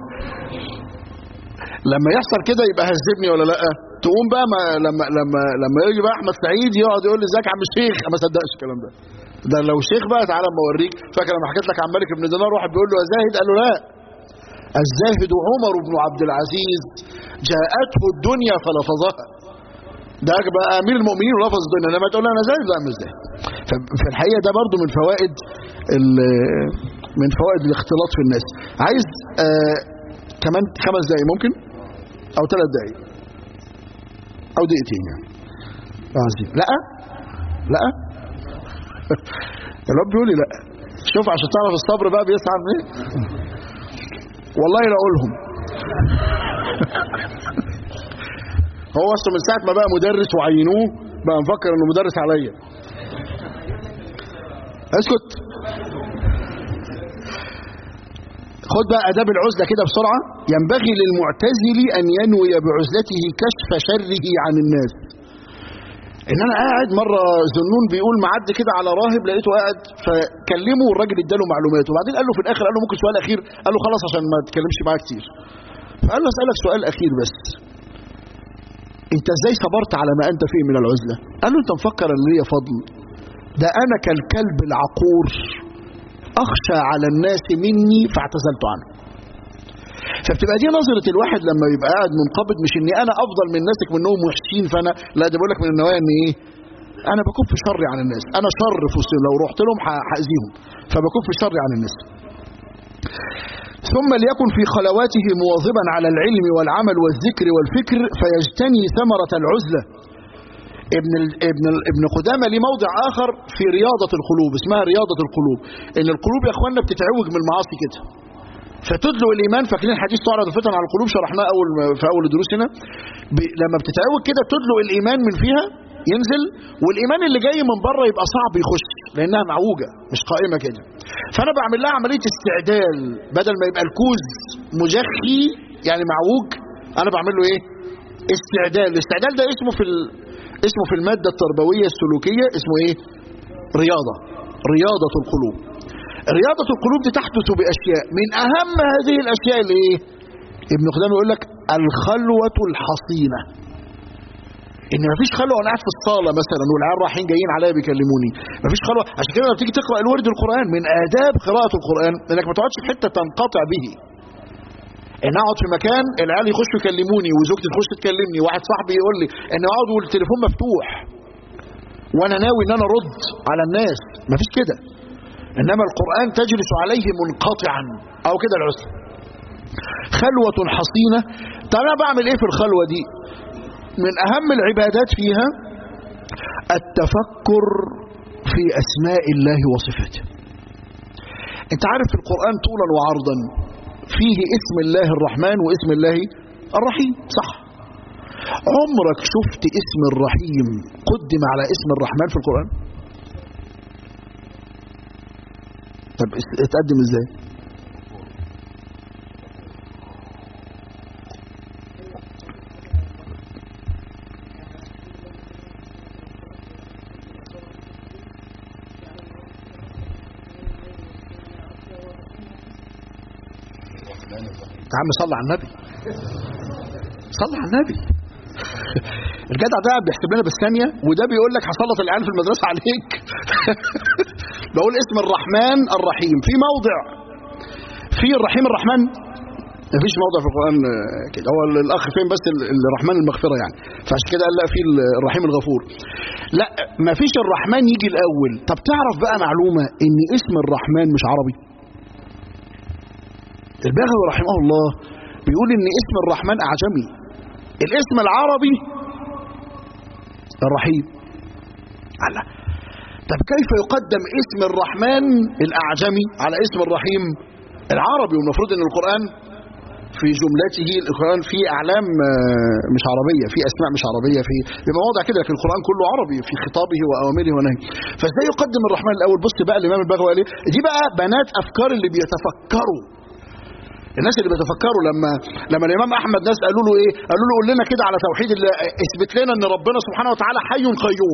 لما يحصل كده يبقى هزبني ولا لا تقوم بقى ما لما لما لما يجي بقى احمد سعيد يقعد يقول لي ازيك يا عم الشيخ ما صدقش الكلام ده ده لو شيخ بقى تعالى اما اوريك فاكر لما حكيت لك عن مالك بن دينار واحد بيقول له يا زاهد قال له لا الزاهد عمر بن عبد العزيز جاءته الدنيا فلفظها ده بقى امير المؤمنين ولفظ الدنيا لما تقول انا زاهد لا مش زاهد ففي الحقيقه ده برضو من فوائد من فوائد الاختلاط في الناس عايز آه كمان خمس دقايق ممكن او ثلاث دقايق او دقيقتين يعني عظيم لا لا الرب بيقول لي لا شوف عشان تعرف الصبر بقى بيسعى من ايه والله لا اقولهم هو اصله من ساعه ما بقى مدرس وعينوه بقى مفكر انه مدرس عليا اسكت خد بقى اداب العزله كده بسرعه ينبغي للمعتزل ان ينوي بعزلته كشف شره عن الناس ان انا قاعد مره ذنون بيقول معدي كده على راهب لقيته قاعد فكلمه والراجل اداله معلومات وبعدين قال له في الاخر قال له ممكن سؤال اخير قال له خلاص عشان ما تتكلمش معايا كتير فقال له اسالك سؤال اخير بس انت ازاي صبرت على ما انت فيه من العزله قال له انت مفكر ان ليا فضل ده انا كالكلب العقور اخشى على الناس مني فاعتزلت عنه فبتبقى دي نظرة الواحد لما يبقى قاعد منقبض مش اني انا افضل من ناسك منهم وحشين فانا لا ده بقول لك من النوايا ان ايه انا بكف شري عن الناس انا شر في وسطهم لو رحت لهم هاذيهم فبكف شري عن الناس ثم ليكن في خلواته مواظبا على العلم والعمل والذكر والفكر فيجتني ثمرة العزلة ابن ال ابن ال ابن قدامه ليه موضع اخر في رياضه القلوب اسمها رياضه القلوب ان القلوب يا اخوانا بتتعوج من المعاصي كده فتدلو الايمان فاكرين حديث تعرض الفتن على القلوب شرحناه اول في اول الدروس هنا ب... لما بتتعود كده تدلو الايمان من فيها ينزل والايمان اللي جاي من بره يبقى صعب يخش لانها معوجه مش قائمه كده فانا بعمل لها عمليه استعدال بدل ما يبقى الكوز مجخي يعني معوج انا بعمل له ايه استعدال الاستعدال ده اسمه في ال... اسمه في الماده التربويه السلوكيه اسمه ايه رياضه رياضه القلوب رياضه القلوب دي تحدث باشياء من اهم هذه الاشياء اللي ايه ابن قدامه يقول لك الخلوه الحصينه ان مفيش خلوه وانا قاعد في الصاله مثلا والعيال رايحين جايين عليا بيكلموني مفيش خلوه عشان كده لما بتيجي تقرا الورد القران من اداب قراءه القران انك ما تقعدش في حته تنقطع به ان اقعد في مكان العيال يخشوا يكلموني وزوجتي تخش تكلمني واحد صاحبي يقول لي ان اقعد والتليفون مفتوح وانا ناوي ان انا ارد على الناس مفيش كده انما القران تجلس عليه منقطعا او كده العسر خلوه حصينه طب انا بعمل ايه في الخلوه دي من اهم العبادات فيها التفكر في اسماء الله وصفاته انت عارف في القران طولا وعرضا فيه اسم الله الرحمن واسم الله الرحيم صح عمرك شفت اسم الرحيم قدم على اسم الرحمن في القرآن طب اتقدم ازاي يا عم صلى على النبي صلى على النبي الجدع ده بيحسب لنا بالثانيه وده بيقول لك هسلط العيال في المدرسه عليك بقول اسم الرحمن الرحيم في موضع في الرحيم الرحمن مفيش موضع في القران كده هو الاخ فين بس الرحمن المغفره يعني فعشان كده قال لا في الرحيم الغفور لا مفيش الرحمن يجي الاول طب تعرف بقى معلومه ان اسم الرحمن مش عربي الباغوي رحمه الله بيقول ان اسم الرحمن اعجمي الاسم العربي الرحيم على طب كيف يقدم اسم الرحمن الاعجمي على اسم الرحيم العربي والمفروض ان القران في جملته القران فيه اعلام مش عربيه في اسماء مش عربيه في بيبقى واضح كده لكن القران كله عربي في خطابه واوامره ونهيه فازاي يقدم الرحمن الاول بص بقى الامام البغوي قال دي بقى بنات افكار اللي بيتفكروا الناس اللي بيتفكروا لما لما الامام احمد ناس قالوا له ايه قالوا له قول لنا كده على توحيد الله اثبت لنا ان ربنا سبحانه وتعالى حي قيوم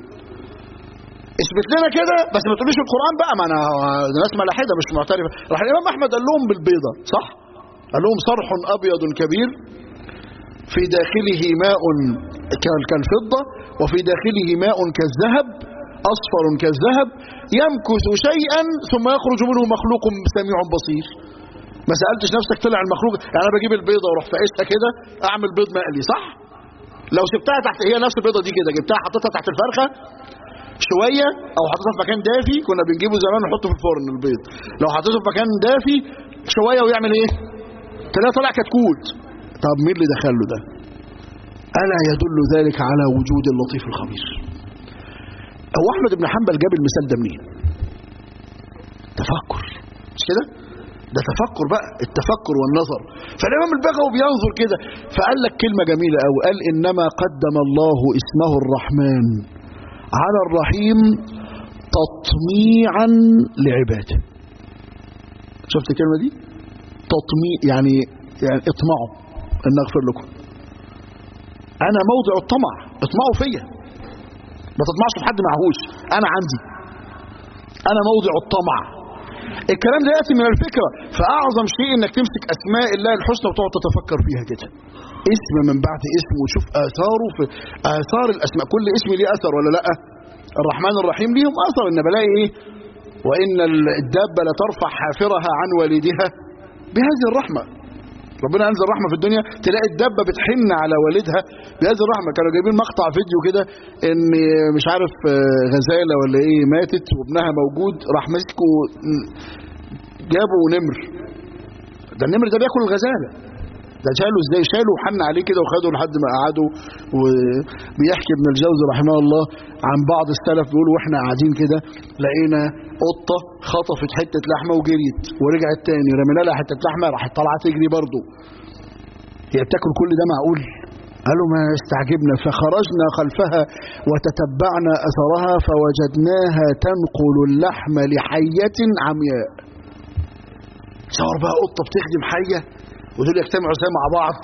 اثبت لنا كده بس ما تقوليش القران بقى ما انا ناس ملاحده مش معترفه راح الامام احمد قال لهم بالبيضه صح قال لهم صرح ابيض كبير في داخله ماء كالفضه وفي داخله ماء كالذهب اصفر كالذهب يمكث شيئا ثم يخرج منه مخلوق سميع بصير ما سالتش نفسك طلع المخلوق يعني انا بجيب البيضه واروح فاقسها كده اعمل بيض مقلي صح لو سبتها تحت هي نفس البيضه دي كده جبتها حطيتها تحت الفرخه شويه او حطيتها في مكان دافي كنا بنجيبه زمان نحطه في الفرن البيض لو حطيته في مكان دافي شويه ويعمل ايه تلاقيه طلع كتكوت طب مين اللي دخله ده الا يدل ذلك على وجود اللطيف الخبير هو احمد بن حنبل جاب المثال ده منين تفكر مش كده ده تفكر بقى التفكر والنظر فالامام البغوي بينظر كده فقال لك كلمه جميله قوي قال انما قدم الله اسمه الرحمن على الرحيم تطميعا لعباده شفت الكلمه دي تطميع يعني يعني اطمعوا ان اغفر لكم انا موضع الطمع اطمعوا فيا ما تطمعش في حد معهوش انا عندي انا موضع الطمع الكلام ده ياتي من الفكره فاعظم شيء انك تمسك اسماء الله الحسنى وتقعد تتفكر فيها كده اسم من بعد اسم وتشوف اثاره في اثار الاسماء كل اسم ليه اثر ولا لا الرحمن الرحيم ليهم اثر ان بلاقي ايه وان الدابه لترفع حافرها عن والدها بهذه الرحمه ربنا انزل رحمه في الدنيا تلاقي الدابه بتحن على والدها بهذه الرحمه كانوا جايبين مقطع فيديو كده ان مش عارف غزاله ولا ايه ماتت وابنها موجود راح مسكه جابوا نمر ده النمر ده بياكل الغزاله ده شالوا ازاي شالوا وحن عليه كده وخدوا لحد ما قعدوا وبيحكي ابن الجوزي رحمه الله عن بعض السلف بيقول واحنا قاعدين كده لقينا قطه خطفت حته لحمه وجريت ورجعت تاني رمينا لها حته لحمه راحت طالعه تجري برضه هي بتاكل كل ده معقول قالوا ما استعجبنا فخرجنا خلفها وتتبعنا اثرها فوجدناها تنقل اللحم لحيه عمياء تصور بقى قطه بتخدم حيه ودول يجتمعوا ازاي مع بعض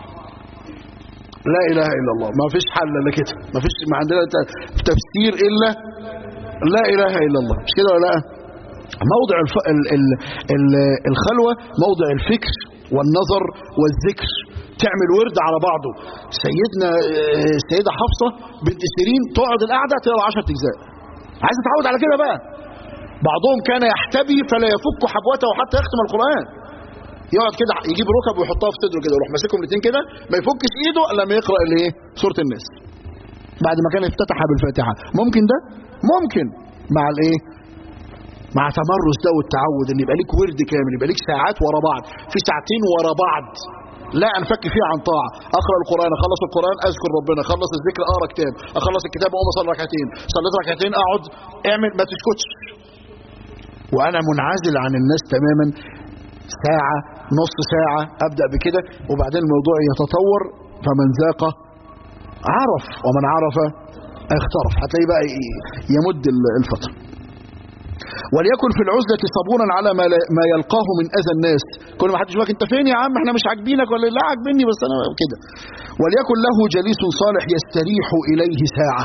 لا اله الا الله ما فيش حل الا كده ما فيش ما عندنا تفسير الا لا اله الا الله مش كده ولا لا موضع الف... ال... ال... ال... الخلوه موضع الفكر والنظر والذكر تعمل ورد على بعضه سيدنا السيده حفصه بنت سيرين تقعد القعده تقرا 10 اجزاء عايز تتعود على كده بقى بعضهم كان يحتبي فلا يفك حبوته حتى يختم القران يقعد كده يجيب ركب ويحطها في صدره كده ويروح ماسكهم الاثنين كده ما يفكش ايده الا لما يقرا الايه سوره الناس بعد ما كان افتتحها بالفاتحه ممكن ده ممكن مع الايه مع تمرس ده والتعود ان يبقى ليك ورد كامل يبقى ليك ساعات ورا بعض في ساعتين ورا بعض لا انفك فيها عن طاعه اقرا القران اخلص القران اذكر ربنا اخلص الذكر اقرا كتاب اخلص الكتاب اقوم اصلي ركعتين صليت ركعتين اقعد اعمل ما تسكتش وانا منعزل عن الناس تماما ساعه نص ساعه ابدا بكده وبعدين الموضوع يتطور فمن ذاق عرف ومن عرف اخترف هتلاقيه بقى يمد الفتره وليكن في العزلة صبورا على ما, ما يلقاه من أذى الناس كل ما حد يقول انت فين يا عم احنا مش عاجبينك ولا لا عاجبني بس انا كده وليكن له جليس صالح يستريح إليه ساعة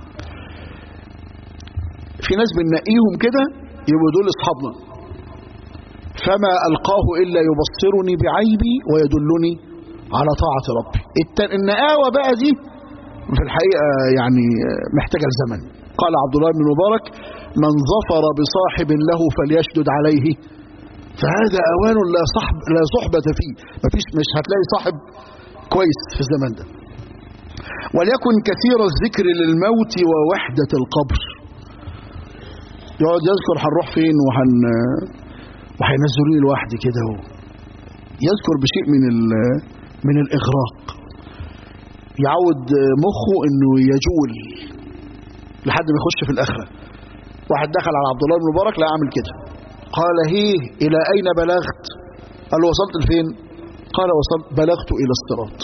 في ناس بنلاقيهم كده يبقوا دول اصحابنا فما ألقاه إلا يبصرني بعيبي ويدلني على طاعة ربي النقاوة بقى دي في الحقيقة يعني محتاجة الزمن قال عبد الله بن مبارك من ظفر بصاحب له فليشدد عليه فهذا اوان لا صحب لا صحبة فيه مفيش مش هتلاقي صاحب كويس في الزمن ده وليكن كثير الذكر للموت ووحدة القبر يقعد يذكر هنروح فين وهن وهينزلوني لوحدي كده يذكر بشيء من من الاغراق يعود مخه انه يجول لحد ما يخش في الاخره واحد دخل على عبد الله بن مبارك لا عامل كده قال هي الى اين بلغت قال له وصلت لفين قال وصلت بلغت الى الصراط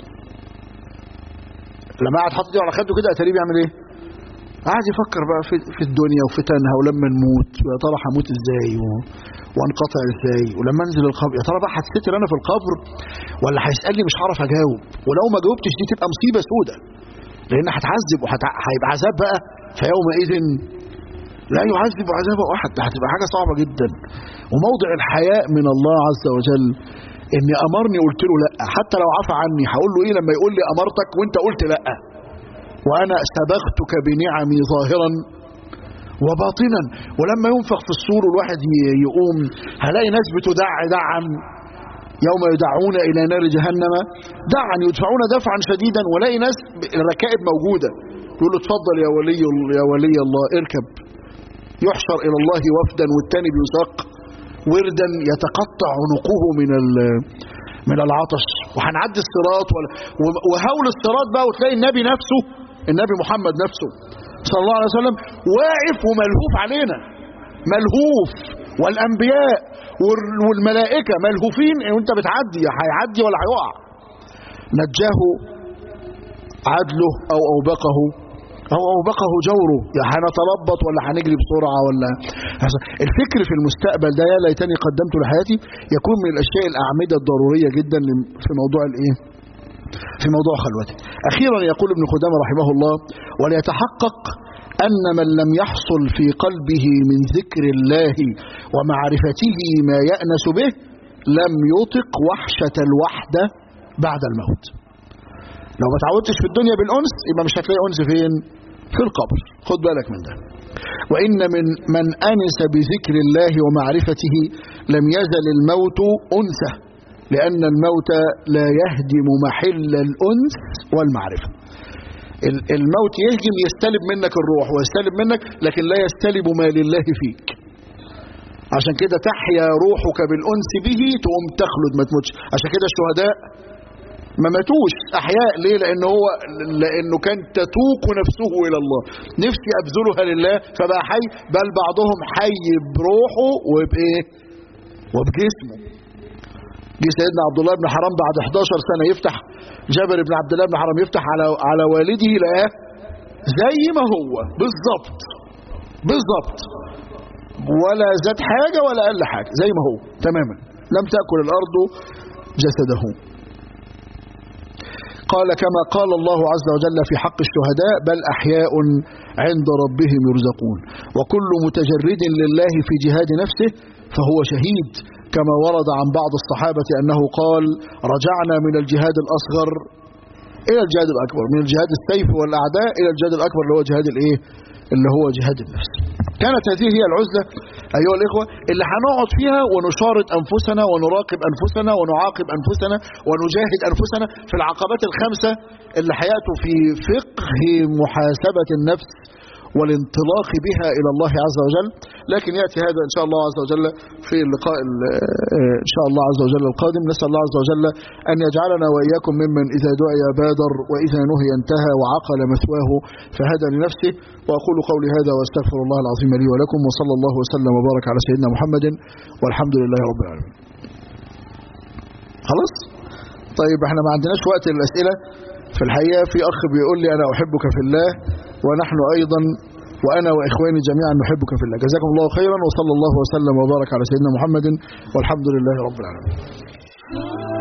لما قعد حاطط على خده كده اتاريه بيعمل ايه قعد يفكر بقى في, في الدنيا وفتنها ولما نموت ويا ترى هموت ازاي و... وانقطع ازاي ولما انزل القبر يا ترى بقى هتستر انا في القبر ولا هيسالني مش هعرف اجاوب ولو ما جاوبتش دي تبقى مصيبه سودة لان هتعذب وهيبقى عذاب بقى فيومئذ لا يعذب عذابه احد هتبقى حاجه صعبه جدا وموضع الحياء من الله عز وجل اني امرني قلت له لا حتى لو عفى عني هقول له ايه لما يقول لي امرتك وانت قلت لا وانا سبقتك بنعمي ظاهرا وباطنا ولما ينفخ في الصور الواحد يقوم هلاقي ناس بتدع دعا يوم يدعون الى نار جهنم دعا يدفعون دفعا شديدا ولاقي ناس الركائب موجوده يقول له اتفضل يا ولي يا ولي الله اركب يحشر الى الله وفدا والتاني بيساق وردا يتقطع عنقه من من العطش وهنعدي الصراط وهول الصراط بقى وتلاقي النبي نفسه النبي محمد نفسه صلى الله عليه وسلم واقف وملهوف علينا ملهوف والانبياء والملائكه ملهوفين وانت بتعدي هيعدي ولا هيقع نجاه عدله او اوبقه او اوبقه جوره يعني هنتلبط ولا هنجري بسرعه ولا الفكر في المستقبل ده يا ليتني قدمت لحياتي يكون من الاشياء الاعمده الضروريه جدا في موضوع الايه في موضوع خلوته اخيرا يقول ابن خدامه رحمه الله وليتحقق ان من لم يحصل في قلبه من ذكر الله ومعرفته ما يانس به لم يطق وحشه الوحده بعد الموت لو ما تعودتش في الدنيا بالانس يبقى مش هتلاقي انس فين في القبر خد بالك من ده وان من من انس بذكر الله ومعرفته لم يزل الموت انسه لان الموت لا يهدم محل الانس والمعرفه الموت يهجم يستلب منك الروح ويستلب منك لكن لا يستلب ما لله فيك عشان كده تحيا روحك بالانس به تقوم تخلد ما تموتش عشان كده الشهداء ما ماتوش احياء ليه لان هو لانه كان تتوق نفسه الى الله نفسي ابذلها لله فبقى حي بل بعضهم حي بروحه وبايه وبجسمه جه سيدنا عبد الله بن حرام بعد 11 سنه يفتح جابر بن عبد الله بن حرام يفتح على على والده لقاه زي ما هو بالظبط بالظبط ولا زاد حاجه ولا قل حاجه زي ما هو تماما لم تاكل الارض جسده قال كما قال الله عز وجل في حق الشهداء بل أحياء عند ربهم يرزقون وكل متجرد لله في جهاد نفسه فهو شهيد كما ورد عن بعض الصحابة أنه قال رجعنا من الجهاد الأصغر إلى الجهاد الأكبر من الجهاد السيف والأعداء إلى الجهاد الأكبر اللي هو جهاد الإيه اللي هو جهاد النفس كانت هذه هي العزلة أيها الإخوة اللي هنقعد فيها ونشارط أنفسنا ونراقب أنفسنا ونعاقب أنفسنا ونجاهد أنفسنا في العقبات الخمسة اللي حياتوا في فقه محاسبة النفس والانطلاق بها إلى الله عز وجل لكن يأتي هذا إن شاء الله عز وجل في اللقاء إن شاء الله عز وجل القادم نسأل الله عز وجل أن يجعلنا وإياكم ممن إذا دعي بادر وإذا نهي انتهى وعقل مثواه فهدى لنفسه وأقول قولي هذا وأستغفر الله العظيم لي ولكم وصلى الله وسلم وبارك على سيدنا محمد والحمد لله رب العالمين خلاص طيب احنا ما عندناش وقت للأسئلة في الحقيقة في أخ بيقول لي أنا أحبك في الله ونحن أيضا وأنا وإخواني جميعا نحبك في الله جزاكم الله خيرا وصلى الله وسلم وبارك على سيدنا محمد والحمد لله رب العالمين